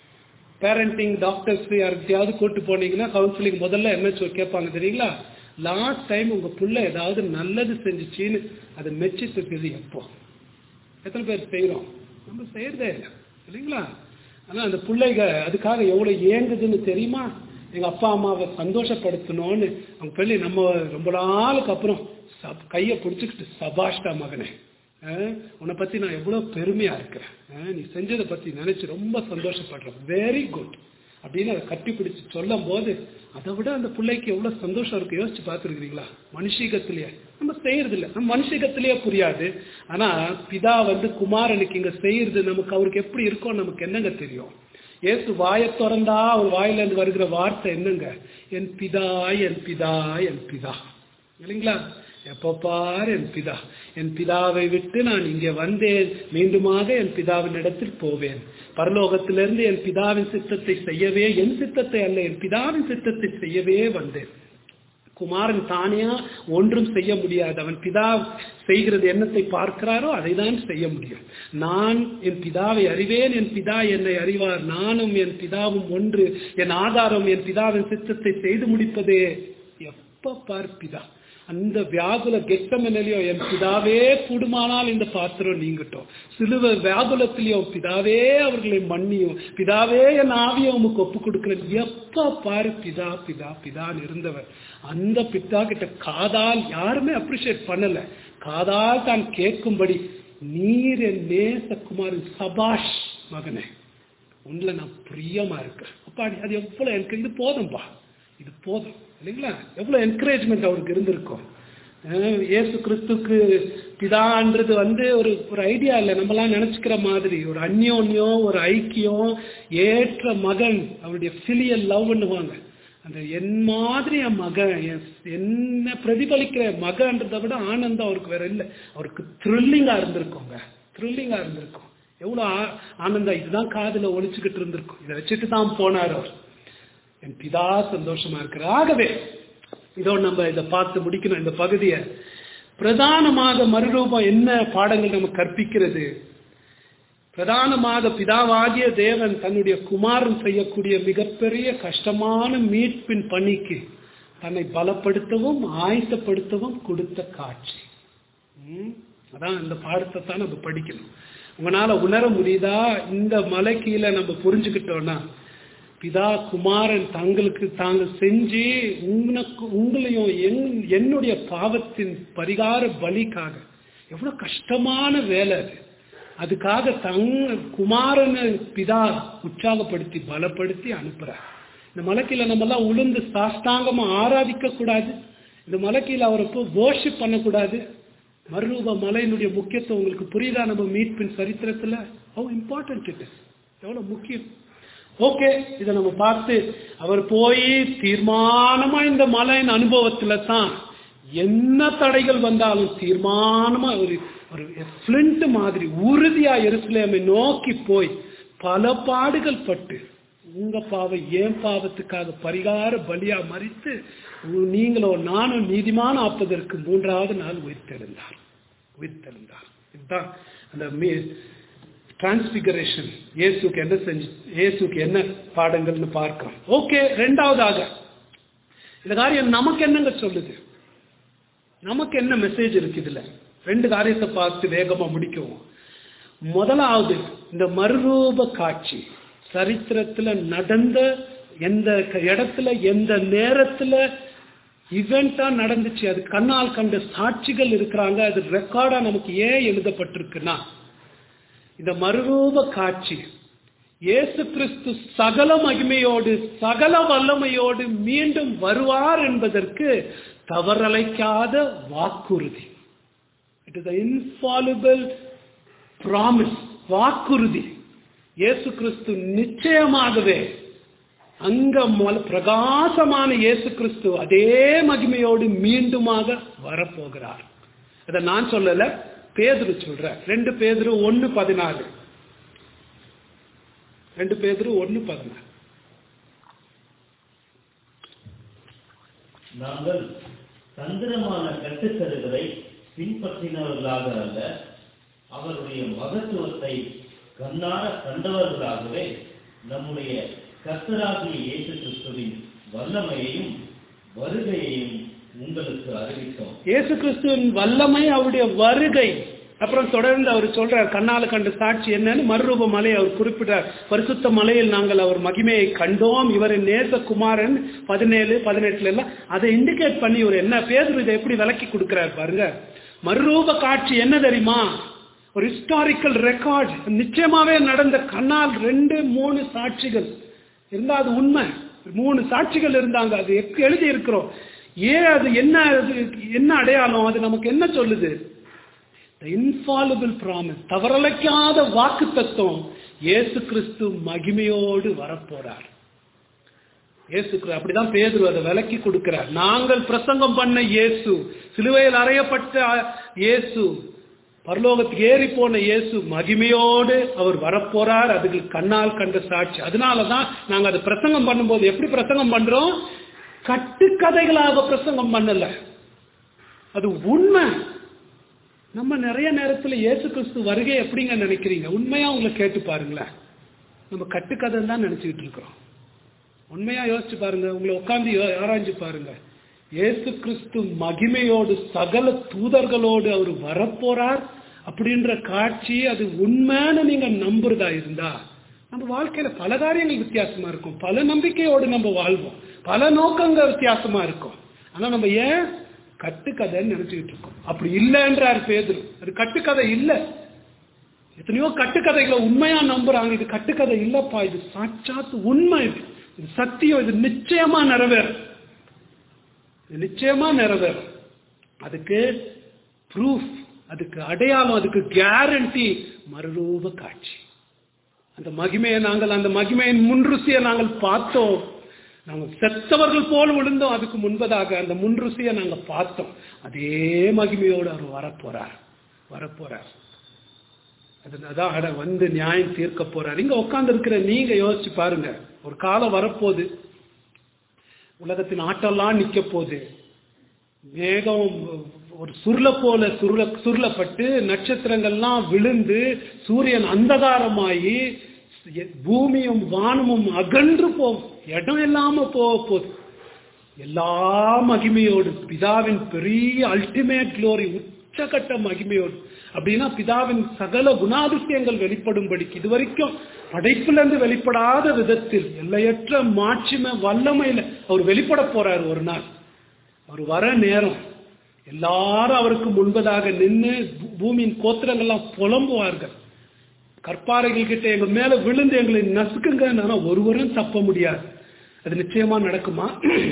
பேரண்டிங் டாக்டர்ஸ் யாருக்கையாவது கூட்டு போனீங்கன்னா கவுன்சிலிங் முதல்ல என்ன சொல் கேட்பாங்க தெரியுங்களா லாஸ்ட் டைம் உங்க புள்ள ஏதாவது நல்லது செஞ்சுச்சின்னு அதை மெச்சிட்டு எப்போ எத்தனை பேர் செய்யறோம் நம்ம செய்யறதே இல்லை இல்லைங்களா ஆனா அந்த பிள்ளைங்க அதுக்காக எவ்வளவு ஏங்குதுன்னு தெரியுமா எங்க அப்பா அம்மாவை சந்தோஷப்படுத்தணும்னு அவங்க பிள்ளை நம்ம ரொம்ப நாளுக்கு அப்புறம் சப்- கையை பிடிச்சிக்கிட்டு சபாஷ்டா மகனே அஹ், உன்னை பத்தி நான் எவ்வளவு பெருமையா இருக்கிறேன் அஹ், நீ செஞ்சதை பத்தி நினைச்சு ரொம்ப சந்தோஷப்படுறேன் வெரி குட் அப்படின்னு அதை கட்டி பிடிச்சு சொல்லும் போது அதை விட அந்த பிள்ளைக்கு எவ்வளவு சந்தோஷம் இருக்கு யோசிச்சு பார்த்துருக்கீங்களா மனுஷீகத்திலேயே நம்ம செய்யறது இல்லை நம்ம மனுஷீகத்திலேயே புரியாது ஆனா பிதா வந்து குமாரனுக்கு இங்க செய்யறது நமக்கு அவருக்கு எப்படி இருக்கும் நமக்கு என்னங்க தெரியும் ஏசு வாயை திறந்தா அவர் வாயில இருந்து வருகிற வார்த்தை என்னங்க என் பிதா என் பிதா என் பிதா இல்லைங்களா எப்ப பார் என் பிதா என் பிதாவை விட்டு நான் இங்கே வந்தேன் மீண்டுமாக என் பிதாவின் இடத்தில் போவேன் பரலோகத்திலிருந்து என் பிதாவின் சித்தத்தை செய்யவே என் சித்தத்தை அல்ல என் பிதாவின் சித்தத்தை செய்யவே வந்தேன் குமாரன் தானியா ஒன்றும் செய்ய முடியாது அவன் பிதா செய்கிறது என்னத்தை பார்க்கிறாரோ அதை தான் செய்ய முடியும் நான் என் பிதாவை அறிவேன் என் பிதா என்னை அறிவார் நானும் என் பிதாவும் ஒன்று என் ஆதாரம் என் பிதாவின் சித்தத்தை செய்து முடிப்பதே எப்ப பார் பிதா அந்த வியாகுல கெட்டமனிலையோ என் பிதாவே கூடுமானால் இந்த பாத்திரம் நீங்கட்டும் சிலுவ வியாகுலத்திலேயோ பிதாவே அவர்களை மன்னியும் பிதாவே என் ஆவியை உமக்கு ஒப்பு கொடுக்கிறேன் எப்ப பாரு பிதா பிதா பிதான் இருந்தவர் அந்த பிதா கிட்ட காதால் யாருமே அப்ரிஷியேட் பண்ணல காதால் தான் கேட்கும்படி நீர் என் நேசகுமாரன் சபாஷ் மகனே உன்ல நான் பிரியமா இருக்கேன் அப்பா அது எவ்வளவு எனக்கு இது போதும்பா இது போதும் இல்லைங்களா எவ்வளவு என்கரேஜ்மெண்ட் அவருக்கு இருந்திருக்கும் அஹ் இயேசு கிறிஸ்துக்கு பிதான்றது வந்து ஒரு ஒரு ஐடியா இல்லை நம்மலாம் நினைச்சுக்கிற மாதிரி ஒரு அந்யோன்யம் ஒரு ஐக்கியம் ஏற்ற மகன் அவருடைய ஃபிலியல் லவ்ன்னுவாங்க அந்த என் மாதிரி என் மகன் என்- என்ன பிரதிபலிக்கிற மகன்றதை விட ஆனந்தம் அவருக்கு வேற இல்லை அவருக்கு த்ரில்லிங்கா இருந்திருக்குங்க த்ரில்லிங்கா இருந்திருக்கும் எவ்வளவு ஆ- ஆனந்தம் இதுதான் காதுல ஒழிச்சுக்கிட்டு இருந்திருக்கும் இதை வச்சுட்டு தான் போனார் அவர் என் பிதா சந்தோஷமா இருக்கிறார் ஆகவே இதோ நம்ம இதை பார்த்து முடிக்கணும் இந்த பகுதியை பிரதானமாக மறுரூபம் என்ன பாடங்கள் நமக்கு கற்பிக்கிறது பிரதானமாக பிதாவாகிய தேவன் தன்னுடைய குமாரன் செய்யக்கூடிய மிகப்பெரிய கஷ்டமான மீட்பின் பணிக்கு தன்னை பலப்படுத்தவும் ஆயத்தப்படுத்தவும் கொடுத்த காட்சி ம், அதான் இந்த பாடத்தை தான் நம்ம படிக்கணும் உங்களால உணர முடியுதா இந்த மலை கீழே நம்ம புரிஞ்சுக்கிட்டோம்னா பிதா குமாரன் தங்களுக்கு தாங்கள் செஞ்சு உனக்கு உங்களையும் என்- என்னுடைய பாவத்தின் பரிகார பலிக்காக எவ்வளவு கஷ்டமான வேலை அது அதுக்காக தங் குமாரனை பிதா உற்சாகப்படுத்தி பலப்படுத்தி அனுப்புறார் இந்த மலைக்கீழ நம்ம எல்லாம் உளுந்து சாஷ்டாங்கமா ஆராதிக்க கூடாது இந்த மலைக்கீழ அவரை போய் worship பண்ணக்கூடாது மறுரூப மலையினுடைய முக்கியத்துவம் உங்களுக்கு புரியுதா நம்ம மீட்பின் சரித்திரத்துல ஹவு இம்பார்ட்டன்ட் இட் இஸ் எவ்வளவு முக்கியம் ஓகே இதை நம்ம பார்த்து அவர் போய் தீர்மானமா இந்த மலையின் அனுபவத்துல தான் என்ன தடைகள் வந்தாலும் தீர்மானமா ஒரு ஒரு ஃபிளிண்ட் மாதிரி உறுதியா எருசலேமை நோக்கி போய் பல பாடுகள் பட்டு உங்க பாவம் ஏன் பாவத்துக்காக பரிகார பலியா மறித்து உ- நீங்களோ நானும் நீதிமான ஆப்பதற்கு மூன்றாவது நாள் உயிர்த்தெழுந்தார் உயிர்த்தெழுந்தார் இதுதான் அந்த டிரான்ஸ்பிகரேஷன் இயேசுக்கு என்ன செஞ்சு இயேசுக்கு என்ன பாடங்கள்னு பார்க்கிறோம் ஓகே ரெண்டாவதாக இந்த காரியம் நமக்கு என்னங்க சொல்லுது நமக்கு என்ன மெசேஜ் இருக்கு இதுல ரெண்டு காரியத்தை பார்த்து வேகமா முடிக்கவும் முதலாவது இந்த மறுரூப காட்சி சரித்திரத்துல நடந்த எந்த க- இடத்துல எந்த நேரத்துல இவெண்டா நடந்துச்சு அது கண்ணால் கண்ட சாட்சிகள் இருக்கிறாங்க அது ரெக்கார்டா நமக்கு ஏன் எழுதப்பட்டிருக்குன்னா இந்த மறுரூப காட்சி இயேசு கிறிஸ்து சகல மகிமையோடு சகல வல்லமையோடு மீண்டும் வருவார் என்பதற்கு தவறலைக்காத வாக்குறுதி இட் இஸ் இன்ஃபாலிபிள் ப்ராமிஸ் வாக்குறுதி இயேசு கிறிஸ்து நிச்சயமாகவே அங்க மல- பிரகாசமான இயேசு கிறிஸ்து அதே மகிமையோடு மீண்டுமாக வரப்போகிறார் அதை நான் சொல்லல பேதுரு சொல்ற ரெண்டு பேதுரு ஒன்னு பதினாறு ரெண்டு பேதுரு ஒன்னு பதினாறு நாங்கள் தந்திரமான கட்டுக்கருகளை பின்பற்றினவர்களாக அல்ல அவருடைய மகத்துவத்தை கண்ணார கண்டவர்களாகவே நம்முடைய கர்த்தராகிய இயேசு கிறிஸ்துவின் வல்லமையையும் வருகையையும் உங்களுக்கு அறிவித்தோம் இயேசு கிறிஸ்துவின் வல்லமை அவருடைய வருகை அப்புறம் தொடர்ந்து அவர் சொல்றார் கண்ணால கண்ட சாட்சி என்னன்னு மறுரூப மலை அவர் குறிப்பிட்டார் பரிசுத்த மலையில் நாங்கள் அவர் மகிமையை கண்டோம் இவரின் நேச குமாரன் பதினேழு பதினெட்டுல எல்லாம் அதை இண்டிகேட் பண்ணி இவர் என்ன பேர் இதை எப்படி விளக்கி கொடுக்கிறார் பாருங்க மறுரூப காட்சி என்ன தெரியுமா ஒரு ஹிஸ்டாரிக்கல் ரெக்கார்ட் நிச்சயமாவே நடந்த கண்ணால் ரெண்டு மூணு சாட்சிகள் இருந்தா அது உண்மை மூணு சாட்சிகள் இருந்தாங்க அது எக்- எழுதி இருக்கிறோம் ஏன் அது என்ன அது என்ன அடையாளம் அது நமக்கு என்ன சொல்லுது இன்ஃபாலிபிள் ப்ராமிஸ் தவறலைக்காத வாக்கு தத்துவம் இயேசு கிறிஸ்து மகிமையோடு வரப்போறார் இயேசு கிறிஸ்து அப்படிதான் பேதுரு அதை விலக்கி கொடுக்கிறார் நாங்கள் பிரசங்கம் பண்ண இயேசு சிலுவையில் அறையப்பட்ட இயேசு பரலோகத்துக்கு ஏறி போன இயேசு மகிமையோடு அவர் வரப்போறார் அதுக்கு கண்ணால் கண்ட சாட்சி அதனாலதான் நாங்க அதை பிரசங்கம் பண்ணும்போது எப்படி பிரசங்கம் பண்றோம் கட்டுக்கதைகளாக பிரசங்கம் பண்ணல அது உண்மை நம்ம நிறைய நேரத்துல இயேசு கிறிஸ்து வருகை எப்படிங்க நினைக்கிறீங்க உண்மையா உங்களை கேட்டு பாருங்களேன் நம்ம கட்டுக்கதை தான் நினைச்சுக்கிட்டு இருக்கிறோம் உண்மையா யோசிச்சு பாருங்க உங்களை உட்கார்ந்து யோ- ஆராய்ஞ்சு பாருங்க இயேசு கிறிஸ்து மகிமையோடு சகல தூதர்களோடு அவர் வரப்போறார் அப்படின்ற காட்சி அது உண்மைன்னு நீங்க நம்புறதா இருந்தா நம்ம வாழ்க்கையில பல காரியங்கள் வித்தியாசமா இருக்கும் பல நம்பிக்கையோடு நம்ம வாழ்வோம் பல நோக்கங்கள் வித்தியாசமா இருக்கும் ஆனா நம்ம ஏன் கட்டுக்கதைன்னு நினைச்சுக்கிட்டு இருக்கோம் அப்படி இல்லைன்றார் பேதுரு அது கட்டுக்கதை இல்லை எத்தனையோ கட்டுக்கதைகளை உண்மையா நம்புறாங்க இது கட்டுக்கதை இல்லப்பா இது சாட்சாத்து உண்மை இது இது சத்தியம் இது நிச்சயமா நிறைவேறும் இது நிச்சயமா நிறைவேறும் அதுக்கு ப்ரூஃப் அதுக்கு அடையாளம் அதுக்கு கேரண்டி மறுரூப காட்சி அந்த மகிமையை நாங்கள் அந்த மகிமையின் முன்ருசியை நாங்கள் பார்த்தோம் நாங்கள் செத்தவர்கள் போல் விழுந்தோம் அதுக்கு முன்பதாக அந்த முன்ருசியை நாங்கள் பார்த்தோம் அதே மகிமையோடு அவர் வரப்போறார் வரப்போறார் அது அதான் அட வந்து நியாயம் தீர்க்க போறார் இங்க உட்கார்ந்து இருக்கிற நீங்க யோசிச்சு பாருங்க ஒரு காலம் வரப்போகுது உலகத்தின் ஆட்டெல்லாம் நிக்க போகுது மேகம் ஒரு சுருள போல சுருள சுருளப்பட்டு நட்சத்திரங்கள்லாம் விழுந்து சூரியன் அந்தகாரமாயி பூமியும் வானமும் அகன்று போகும் இடம் இல்லாம போக போகுது எல்லா மகிமையோடு பிதாவின் பெரிய அல்டிமேட் க்ளோரி உச்சகட்ட மகிமையோடு அப்படின்னா பிதாவின் சகல குணாதிசயங்கள் வெளிப்படும்படிக்கு இது வரைக்கும் படைப்புல இருந்து வெளிப்படாத விதத்தில் எல்லையற்ற மாட்சிமை வல்லமையில அவர் வெளிப்பட போறார் ஒரு நாள் அவர் வர நேரம் எல்லாரும் அவருக்கு முன்பதாக நின்று பூ- பூமியின் கோத்திரங்கள்லாம் புலம்புவார்கள் கற்பாறைகள் கிட்ட எங்க மேல விழுந்து எங்களை நசுக்குங்க ஆனா ஒருவரும் தப்ப முடியாது அது நிச்சயமா நடக்குமா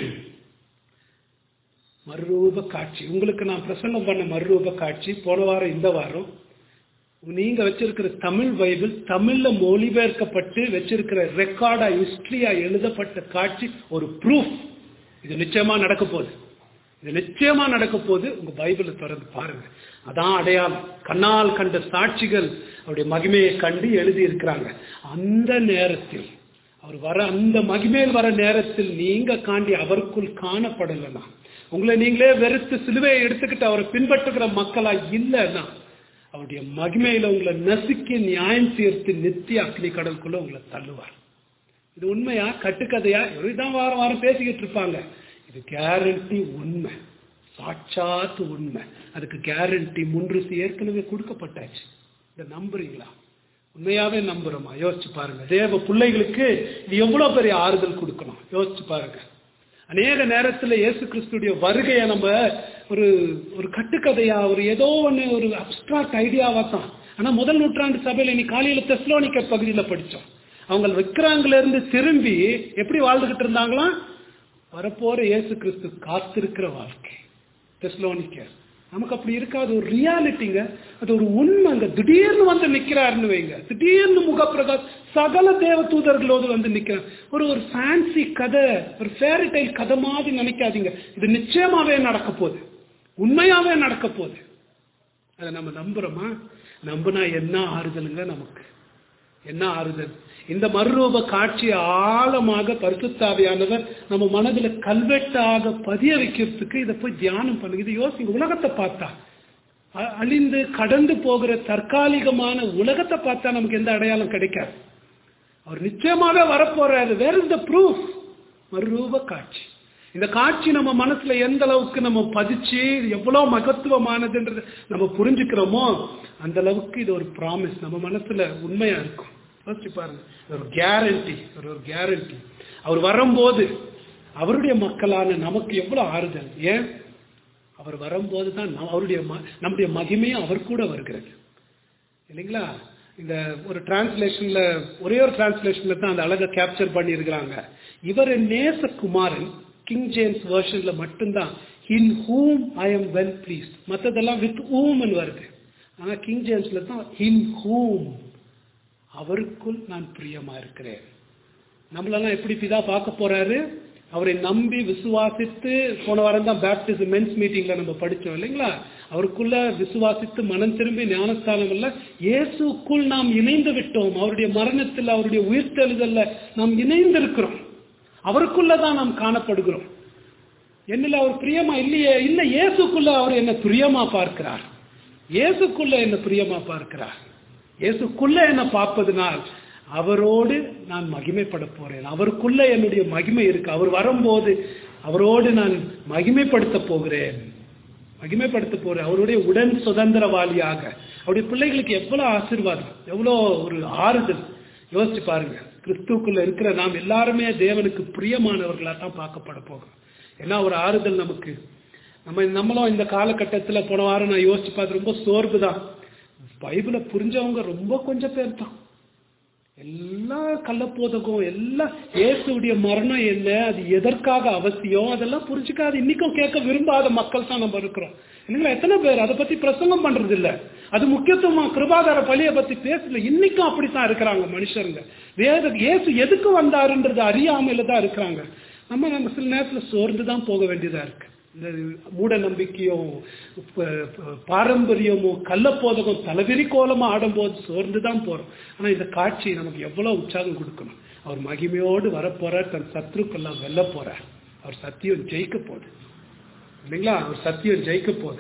மறுரூப காட்சி உங்களுக்கு நான் பிரசங்கம் பண்ண மறுரூப காட்சி போன வாரம் இந்த வாரம் நீங்க வச்சிருக்கிற தமிழ் பைபிள் தமிழ்ல மொழிபெயர்க்கப்பட்டு வச்சிருக்கிற ரெக்கார்டா ஹிஸ்டரியா எழுதப்பட்ட காட்சி ஒரு ப்ரூஃப் இது நிச்சயமா நடக்க போகுது இது நிச்சயமா நடக்க போகுது உங்க பைபிளை திறந்து பாருங்க அதான் அடையாளம் கண்ணால் கண்ட சாட்சிகள் அவருடைய மகிமையை கண்டு எழுதி இருக்கிறாங்க அந்த நேரத்தில் அவர் வர அந்த மகிமையில் வர நேரத்தில் நீங்க காண்டி அவருக்குள் காணப்படலைன்னா உங்களை நீங்களே வெறுத்து சிலுவையை எடுத்துக்கிட்டு அவரை பின்பற்றுகிற மக்களா இல்லைன்னா அவருடைய மகிமையில உங்களை நசுக்கி நியாயம் தீர்த்து நித்திய அக்னி கடலுக்குள்ள உங்களை தள்ளுவார் இது உண்மையா கட்டுக்கதையா இதுதான் வாரம் வாரம் பேசிக்கிட்டு இருப்பாங்க இது கேரண்டி உண்மை சாட்சாத்து உண்மை அதுக்கு கேரண்டி முன்றுசி ஏற்கனவே கொடுக்கப்பட்டாச்சு இதை நம்புறீங்களா உண்மையாவே நம்புறோமா யோசிச்சு பாருங்க தேவ பிள்ளைகளுக்கு இது எவ்வளவு பெரிய ஆறுதல் கொடுக்கணும் யோசிச்சு பாருங்க அநேக நேரத்துல இயேசு கிறிஸ்துடைய வருகையை நம்ம ஒரு ஒரு கட்டுக்கதையா ஒரு ஏதோ ஒண்ணு ஒரு அப்டிராக்ட் ஐடியாவா தான் ஆனா முதல் நூற்றாண்டு சபையில நீ காலையில தெஸ்லோனிக்க பகுதியில படிச்சோம் அவங்க விக்கிராங்கில இருந்து திரும்பி எப்படி வாழ்ந்துகிட்டு இருந்தாங்களாம் வரப்போற இயேசு கிறிஸ்து காத்திருக்கிற வாழ்க்கை தெஸ்லோனிக்கர் நமக்கு அப்படி இருக்காது ஒரு ரியாலிட்டிங்க அது ஒரு உண்மைங்க திடீர்னு வந்து நிக்கிறாருன்னு வைங்க திடீர்னு முகப்பிரகாஷ் சகல தேவ தூதர்களோடு வந்து நிக்கிறார் ஒரு ஒரு ஃபேன்சி கதை ஒரு ஃபேரிடைல் கதை மாதிரி நினைக்காதீங்க இது நிச்சயமாவே நடக்க போகுது உண்மையாவே நடக்க போகுது அதை நம்ம நம்புறோமா நம்புனா என்ன ஆறுதலுங்க நமக்கு என்ன ஆறுதல் இந்த மறுரூப காட்சி ஆழமாக பரிசுத்தாவியானவர் நம்ம மனதுல கல்வெட்டாக பதிய வைக்கிறதுக்கு இதை போய் தியானம் பண்ணுங்க இது யோசிங்க உலகத்தை பார்த்தா அ- அழிந்து கடந்து போகிற தற்காலிகமான உலகத்தை பார்த்தா நமக்கு எந்த அடையாளம் கிடைக்காது அவர் நிச்சயமாவே வரப்போறாரு வேற இந்த ப்ரூஃப் மறுரூப காட்சி இந்த காட்சி நம்ம மனசுல எந்த அளவுக்கு நம்ம பதிச்சு இது எவ்வளவு மகத்துவமானதுன்றது நம்ம புரிஞ்சுக்கிறோமோ அந்த அளவுக்கு இது ஒரு ப்ராமிஸ் நம்ம மனசுல உண்மையா இருக்கும் யோசிச்சு பாருங்க இது ஒரு கேரண்டி ஒரு ஒரு கேரண்டி அவர் வரும்போது அவருடைய மக்களான நமக்கு எவ்வளவு ஆறுதல் ஏன் அவர் வரும்போது தான் நம்- அவருடைய ம- நம்முடைய மகிமையும் அவர் கூட வருகிறது இல்லைங்களா இந்த ஒரு டிரான்ஸ்லேஷன்ல ஒரே ஒரு டிரான்ஸ்லேஷன்ல தான் அந்த அழகை கேப்சர் பண்ணியிருக்கிறாங்க இவர் நேசகுமாரன் கிங் ஜேம்ஸ் வெர்ஷன்ல மட்டும்தான் in whom I am well pleased மற்றதெல்லாம் வித் ஊம்னு வருது ஆனா கிங் ஜேம்ஸ்ல தான் இன் ஹூம் அவருக்குள் நான் பிரியமா இருக்கிறேன் நம்மளெல்லாம் எப்படி பிதா பார்க்க போறாரு அவரை நம்பி விசுவாசித்து போன வாரம் தான் பேப்டிசம் மென்ஸ் மீட்டிங்ல நம்ம படிச்சோம் இல்லைங்களா அவருக்குள்ள விசுவாசித்து மனம் திரும்பி ஞானஸ்தானம் இல்ல இயேசுக்குள் நாம் இணைந்து விட்டோம் அவருடைய மரணத்தில் அவருடைய உயிர்த்தெழுதல்ல நாம் இணைந்து இருக்கிறோம் அவருக்குள்ளதான் நாம் காணப்படுகிறோம் என்னில் அவர் பிரியமா இல்லையே இல்ல இயேசுக்குள்ள அவர் என்ன பிரியமா பார்க்கிறார் இயேசுக்குள்ள என்ன பிரியமா பார்க்கிறார் இயேசுக்குள்ள என்ன பார்ப்பதனால் அவரோடு நான் மகிமைப்பட போறேன் அவருக்குள்ள என்னுடைய மகிமை இருக்கு அவர் வரும்போது அவரோடு நான் மகிமைப்படுத்த போகிறேன் மகிமைப்படுத்த போறேன் அவருடைய உடன் சுதந்திரவாளியாக அவருடைய பிள்ளைகளுக்கு எவ்வளவு ஆசீர்வாதம் எவ்வளோ ஒரு ஆறுதல் யோசிச்சு பாருங்க கிறிஸ்துக்குள்ள இருக்கிற நாம் எல்லாருமே தேவனுக்கு பிரியமானவர்களா தான் பார்க்கப்பட போகிறோம் என்ன ஒரு ஆறுதல் நமக்கு நம்ம நம்மளும் இந்த காலகட்டத்துல போன வாரம் நான் யோசிச்சு பார்த்து ரொம்ப சோர்வு தான் பைபிளை புரிஞ்சவங்க ரொம்ப கொஞ்சம் பேர் தான் எல்லா கள்ளப்போதகம் எல்லாம் இயேசுடைய மரணம் என்ன அது எதற்காக அவசியம் அதெல்லாம் புரிஞ்சுக்காது இன்னைக்கும் கேட்க விரும்பாத மக்கள் தான் நம்ம இருக்கிறோம் இல்லைங்களா எத்தனை பேர் அதை பத்தி பிரசங்கம் பண்றது இல்ல அது முக்கியத்துவமா கிருபாதார பலியை பத்தி பேசல இன்னைக்கும் அப்படித்தான் இருக்கிறாங்க மனுஷருங்க வேத இயேசு எதுக்கு வந்தாருன்றது அறியாமையில தான் இருக்கிறாங்க நம்ம நம்ம சில நேரத்துல சோர்ந்து தான் போக வேண்டியதா இருக்கு இந்த மூட நம்பிக்கையும் ப- ப- பாரம்பரியமும் கள்ளப்போதகம் தலைவிரி கோலமா ஆடும்போது சோர்ந்து தான் போறோம் ஆனா இந்த காட்சி நமக்கு எவ்வளவு உற்சாகம் கொடுக்கணும் அவர் மகிமையோடு வரப்போறார் தன் சத்ருக்கெல்லாம் வெல்ல போறார் அவர் சத்தியம் ஜெயிக்க போகுது இல்லைங்களா அவர் சத்தியம் ஜெயிக்க போகுது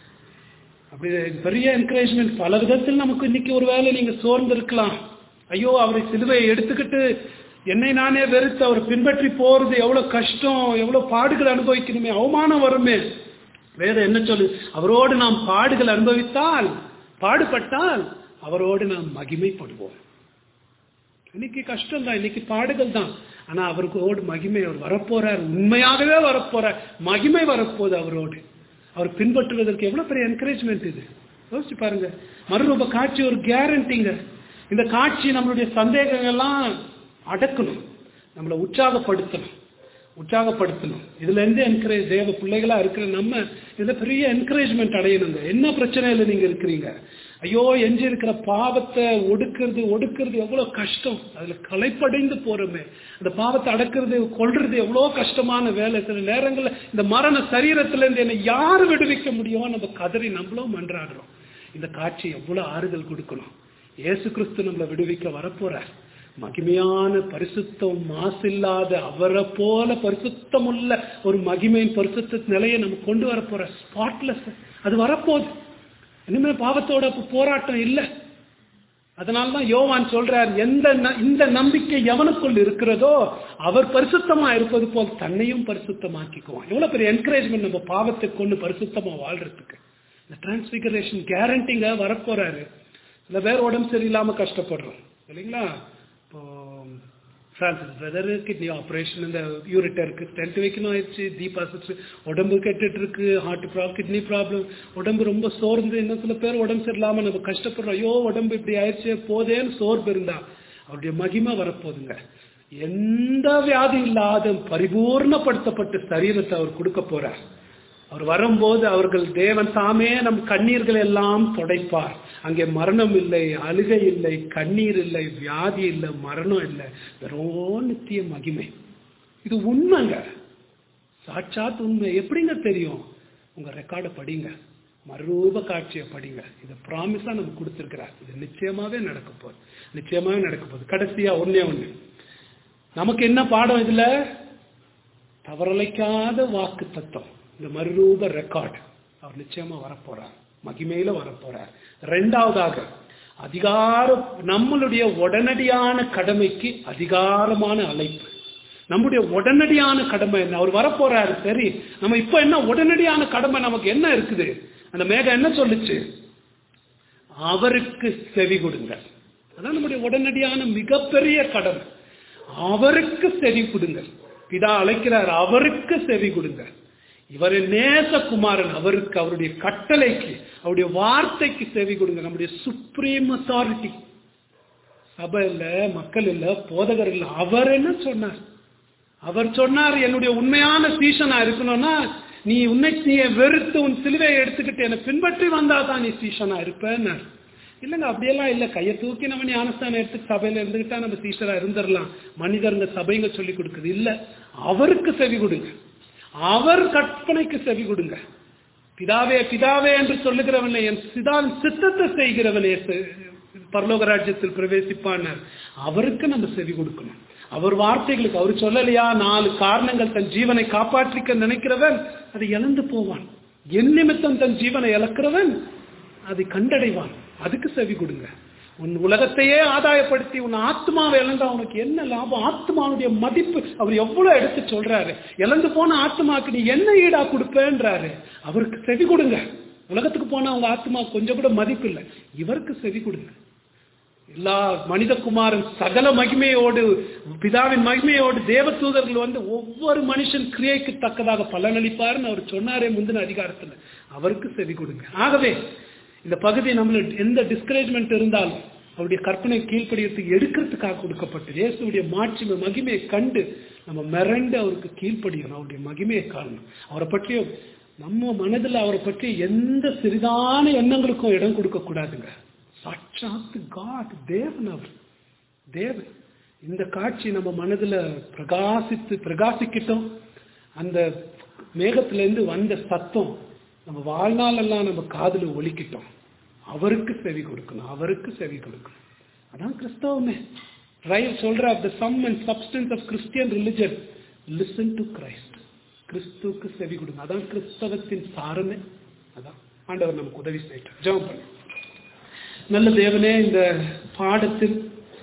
அப்படி பெரிய என்கரேஜ்மெண்ட் பல விதத்தில் நமக்கு இன்னைக்கு ஒரு வேளை நீங்க சோர்ந்து இருக்கலாம் ஐயோ அவரை சிலுவையை எடுத்துக்கிட்டு என்னை நானே வெறுத்து அவர் பின்பற்றி போறது எவ்வளவு கஷ்டம் எவ்வளவு பாடுகள் அனுபவிக்கணுமே அவமானம் வருமே வேதம் என்ன சொல்லு அவரோடு நாம் பாடுகள் அனுபவித்தால் பாடுபட்டால் அவரோடு நாம் மகிமைப்படுவோம் இன்னைக்கு கஷ்டம் தான் இன்னைக்கு பாடுகள் தான் ஆனா அவருக்கோடு மகிமை அவர் வரப்போறார் உண்மையாகவே வரப்போறார் மகிமை வரப்போகுது அவரோடு அவர் பின்பற்றுவதற்கு எவ்வளவு பெரிய என்கரேஜ்மெண்ட் இது யோசிச்சு பாருங்க மறுரூப காட்சி ஒரு கேரண்டிங்க இந்த காட்சி நம்மளுடைய சந்தேகங்கள்லாம் அடக்கணும் நம்மளை உற்சாகப்படுத்தணும் உற்சாகப்படுத்தணும் இதுல இருந்து என்கரேஜ் தேவ பிள்ளைகளா இருக்கிற நம்ம இதுல பெரிய என்கரேஜ்மெண்ட் அடையணுங்க என்ன பிரச்சனையில நீங்க இருக்கிறீங்க ஐயோ எஞ்சி இருக்கிற பாவத்தை ஒடுக்கிறது ஒடுக்கிறது எவ்வளவு கஷ்டம் அதுல களைப்படைந்து போறோமே அந்த பாவத்தை அடக்கிறது கொல்றது எவ்வளவு கஷ்டமான வேலை சில நேரங்கள்ல இந்த மரண சரீரத்துல இருந்து என்னை யாரு விடுவிக்க முடியும் நம்ம கதறி நம்மளும் மன்றாடுறோம் இந்த காட்சி எவ்வளவு ஆறுதல் கொடுக்கணும் இயேசு கிறிஸ்து நம்மளை விடுவிக்க வரப்போறார் மகிமையான பரிசுத்தம் மாசில்லாத அவரை போல பரிசுத்தம் உள்ள ஒரு மகிமையின் பரிசுத்த நிலையை நம்ம கொண்டு வரப்போற ஸ்பாட்லெஸ் அது வரப்போகுது இனிமே பாவத்தோட அப்ப போராட்டம் இல்லை அதனாலதான் யோவான் சொல்றார் எந்த ந- இந்த நம்பிக்கை எவனுக்குள் இருக்கிறதோ அவர் பரிசுத்தமா இருப்பது போல் தன்னையும் பரிசுத்தமாக்கிக்குவான் எவ்வளவு பெரிய என்கரேஜ்மெண்ட் நம்ம பாவத்தை கொண்டு பரிசுத்தமா வாழ்றதுக்கு இந்த டிரான்ஸ்பிகரேஷன் கேரண்டிங்க வரப்போறாரு சில பேர் உடம்பு சரியில்லாம கஷ்டப்படுறோம் இல்லைங்களா இப்போ பிரான்சிஸ் பிரதர் கிட்னி ஆப்ரேஷன் இந்த யூரிட்டருக்கு ஸ்டென்ட் வைக்கணும் ஆயிடுச்சு தீபா சிஸ்டர் உடம்பு கெட்டுட்டு இருக்கு ஹார்ட் ப்ராப்ளம் கிட்னி ப்ராப்ளம் உடம்பு ரொம்ப சோர்ந்து இன்னும் சில பேர் உடம்பு சரியில்லாம நம்ம கஷ்டப்படுறோம் ஐயோ உடம்பு இப்படி ஆயிடுச்சு போதேன்னு சோர்வு இருந்தா அவருடைய மகிமை வரப்போகுதுங்க எந்த வியாதி இல்லாத பரிபூர்ணப்படுத்தப்பட்ட சரீரத்தை அவர் கொடுக்க போறார் அவர் வரும்போது அவர்கள் தேவன் தாமே நம் கண்ணீர்கள் எல்லாம் துடைப்பார் அங்கே மரணம் இல்லை அழுகை இல்லை கண்ணீர் இல்லை வியாதி இல்லை மரணம் இல்லை வெறும் நித்திய மகிமை இது உண்மைங்க சாட்சாத் உண்மை எப்படிங்க தெரியும் உங்க ரெக்கார்டை படிங்க மறுரூப காட்சியை படிங்க இது ப்ராமிஸா நம்ம கொடுத்துருக்கிறார் இது நிச்சயமாவே நடக்க போகுது நிச்சயமாவே நடக்க போகுது கடைசியா ஒண்ணே ஒண்ணு நமக்கு என்ன பாடம் இதுல தவறலைக்காத வாக்கு தத்துவம் இந்த மறுரூப ரெக்கார்ட் அவர் நிச்சயமா வரப்போறார் மகிமையில வரப்போறார் ரெண்டாவதாக அதிகாரம் நம்மளுடைய உடனடியான கடமைக்கு அதிகாரமான அழைப்பு நம்முடைய உடனடியான கடமை என்ன அவர் வரப்போறாரு சரி நம்ம இப்ப என்ன உடனடியான கடமை நமக்கு என்ன இருக்குது அந்த மேகம் என்ன சொல்லுச்சு அவருக்கு செவி கொடுங்க அதான் நம்முடைய உடனடியான மிகப்பெரிய கடமை அவருக்கு செவி கொடுங்க பிதா அழைக்கிறார் அவருக்கு செவி கொடுங்க இவரை நேசகுமாரன் அவருக்கு அவருடைய கட்டளைக்கு அவருடைய வார்த்தைக்கு செவி கொடுங்க நம்முடைய சுப்ரீம் அத்தாரிட்டி சபை இல்ல மக்கள் இல்ல போதகர் இல்ல அவர் என்ன சொன்னார் அவர் சொன்னார் என்னுடைய உண்மையான சீசனா இருக்கணும்னா நீ உன்னை நீ வெறுத்து உன் சிலுவையை எடுத்துக்கிட்டு என்னை பின்பற்றி வந்தா தான் நீ சீசனா இருப்பேன்னு இல்லைங்க அப்படியெல்லாம் இல்லை கையை தூக்கி நம்ம ஞானஸ்தானம் எடுத்து சபையில இருந்துகிட்டா நம்ம சீசரா இருந்துடலாம் மனிதருங்க சபைங்க சொல்லி கொடுக்குது இல்ல அவருக்கு செவி கொடுங்க அவர் கற்பனைக்கு செவி கொடுங்க பிதாவே பிதாவே என்று சொல்லுகிறவனே என் சிதான் சித்தத்தை செய்கிறவனே பரலோக ராஜ்யத்தில் பிரவேசிப்பான் அவருக்கு நம்ம செவி கொடுக்கணும் அவர் வார்த்தைகளுக்கு அவர் சொல்லலையா நாலு காரணங்கள் தன் ஜீவனை காப்பாற்றிக்க நினைக்கிறவன் அதை இழந்து போவான் என் நிமித்தம் தன் ஜீவனை இழக்கிறவன் அதை கண்டடைவான் அதுக்கு செவி கொடுங்க உன் உலகத்தையே ஆதாயப்படுத்தி உன் ஆத்மாவை இழந்தா உனக்கு என்ன லாபம் ஆத்மாவுடைய மதிப்பு அவர் எவ்வளவு எடுத்து சொல்றாரு இழந்து போன ஆத்மாக்கு நீ என்ன ஈடா கொடுப்பேன்றாரு அவருக்கு செவி கொடுங்க உலகத்துக்கு போனா உங்க ஆத்மா கொஞ்சம் கூட மதிப்பு இல்லை இவருக்கு செவி கொடுங்க எல்லா மனிதகுமாரன் சகல மகிமையோடு பிதாவின் மகிமையோடு தேவ தூதர்கள் வந்து ஒவ்வொரு மனுஷன் கிரியைக்கு தக்கதாக பலனளிப்பாருன்னு அவர் சொன்னாரே முந்தின அதிகாரத்தில் அவருக்கு செவி கொடுங்க ஆகவே இந்த பகுதி நம்மள எந்த டிஸ்கரேஜ்மெண்ட் இருந்தாலும் அவருடைய கற்பனை கீழ்ப்படியத்துக்கு எடுக்கிறதுக்காக கொடுக்கப்பட்டது இயேசுடைய மாட்சிமை மகிமையை கண்டு நம்ம மிரண்டு அவருக்கு கீழ்ப்படியணும் அவருடைய மகிமையை காணணும் அவரை பற்றியும் நம்ம மனதில் அவரை பற்றி எந்த சிறிதான எண்ணங்களுக்கும் இடம் கொடுக்க கூடாதுங்க சாட்சாத்து காட் தேவன் அவர் தேவன் இந்த காட்சி நம்ம மனதில் பிரகாசித்து பிரகாசிக்கிட்டோம் அந்த மேகத்திலேருந்து வந்த சத்தம் நம்ம வாழ்நாளெல்லாம் நம்ம காதில் ஒலிக்கிட்டோம் அவருக்கு செவி கொடுக்கணும் அவருக்கு செவி கொடுக்கணும் அதான் கிறிஸ்தவமே ரைல் சொல்ற the sum and substance of Christian religion listen to Christ கிறிஸ்துவுக்கு செவி கொடுங்க அதான் கிறிஸ்தவத்தின் சாரமே அதான் ஆண்டவர் நமக்கு உதவி செய்யட்டும் ஜெபம் பண்ணு நல்ல தேவனே இந்த பாடத்தில்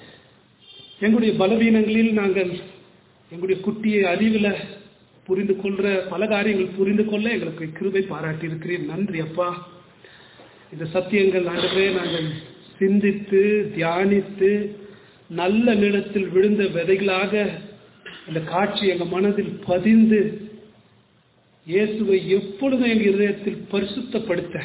எங்களுடைய பலவீனங்களில் நாங்கள் எங்களுடைய குட்டியை அறிவில் புரிந்து கொள்ற பல காரியங்கள் புரிந்து கொள்ள எங்களுக்கு கிருபை பாராட்டி இருக்கிறேன் நன்றி அப்பா இந்த சத்தியங்கள் ஆண்டவே நாங்கள் சிந்தித்து தியானித்து நல்ல நிலத்தில் விழுந்த விதைகளாக இந்த காட்சி எங்கள் மனதில் பதிந்து இயேசுவை எப்பொழுதும் எங்கள் இதயத்தில் பரிசுத்தப்படுத்த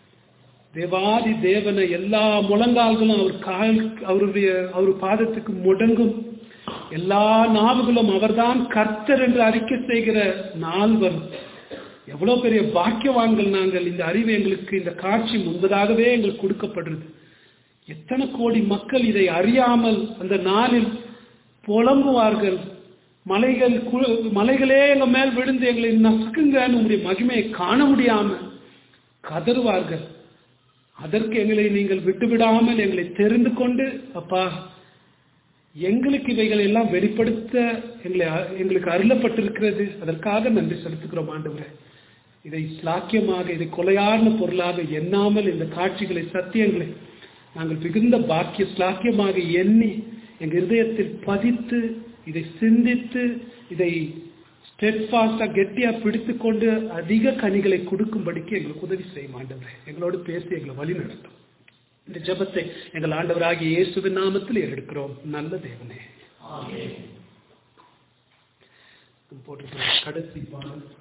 தேவாதி தேவனை எல்லா முழங்கால்களும் அவர் கால் அவருடைய அவர் பாதத்துக்கு முடங்கும் எல்லா நாவுகளும் அவர்தான் கர்த்தர் என்று அறிக்கை செய்கிற நாள் வரும் எவ்வளவு பெரிய பாக்கியவான்கள் நாங்கள் இந்த அறிவு எங்களுக்கு இந்த காட்சி முன்பதாகவே எங்களுக்கு கொடுக்கப்படுறது எத்தனை கோடி மக்கள் இதை அறியாமல் அந்த நாளில் புலம்புவார்கள் மலைகள் மலைகளே எங்க மேல் விழுந்து எங்களை நசுக்குங்கன்னு உங்களுடைய மகிமையை காண முடியாம கதறுவார்கள் அதற்கு எங்களை நீங்கள் விட்டுவிடாமல் எங்களை தெரிந்து கொண்டு அப்பா எங்களுக்கு இவைகள் எல்லாம் வெளிப்படுத்த எங்களை எங்களுக்கு அருளப்பட்டிருக்கிறது அதற்காக நன்றி செலுத்துகிறோம் ஆண்டவரே இதை ஸ்லாக்கியமாக இதை கொலையார்ந்த பொருளாக எண்ணாமல் இந்த காட்சிகளை சத்தியங்களை நாங்கள் மிகுந்த பாக்கிய ஸ்லாக்கியமாக எண்ணி எங்கள் இருதயத்தில் பதித்து இதை சிந்தித்து இதை ஸ்டெட்ஃபாஸ்டா கெட்டியா பிடித்து கொண்டு அதிக கனிகளை கொடுக்கும்படிக்கு எங்களுக்கு உதவி செய்யும் ஆண்டவரே எங்களோடு பேசி எங்களை வழி நடத்தும் இந்த ஜபத்தை எங்கள் ஆண்டவராகிய இயேசுவின் நாமத்தில் எடுக்கிறோம் நல்ல தேவனே போட்டு கடைசி பாடல்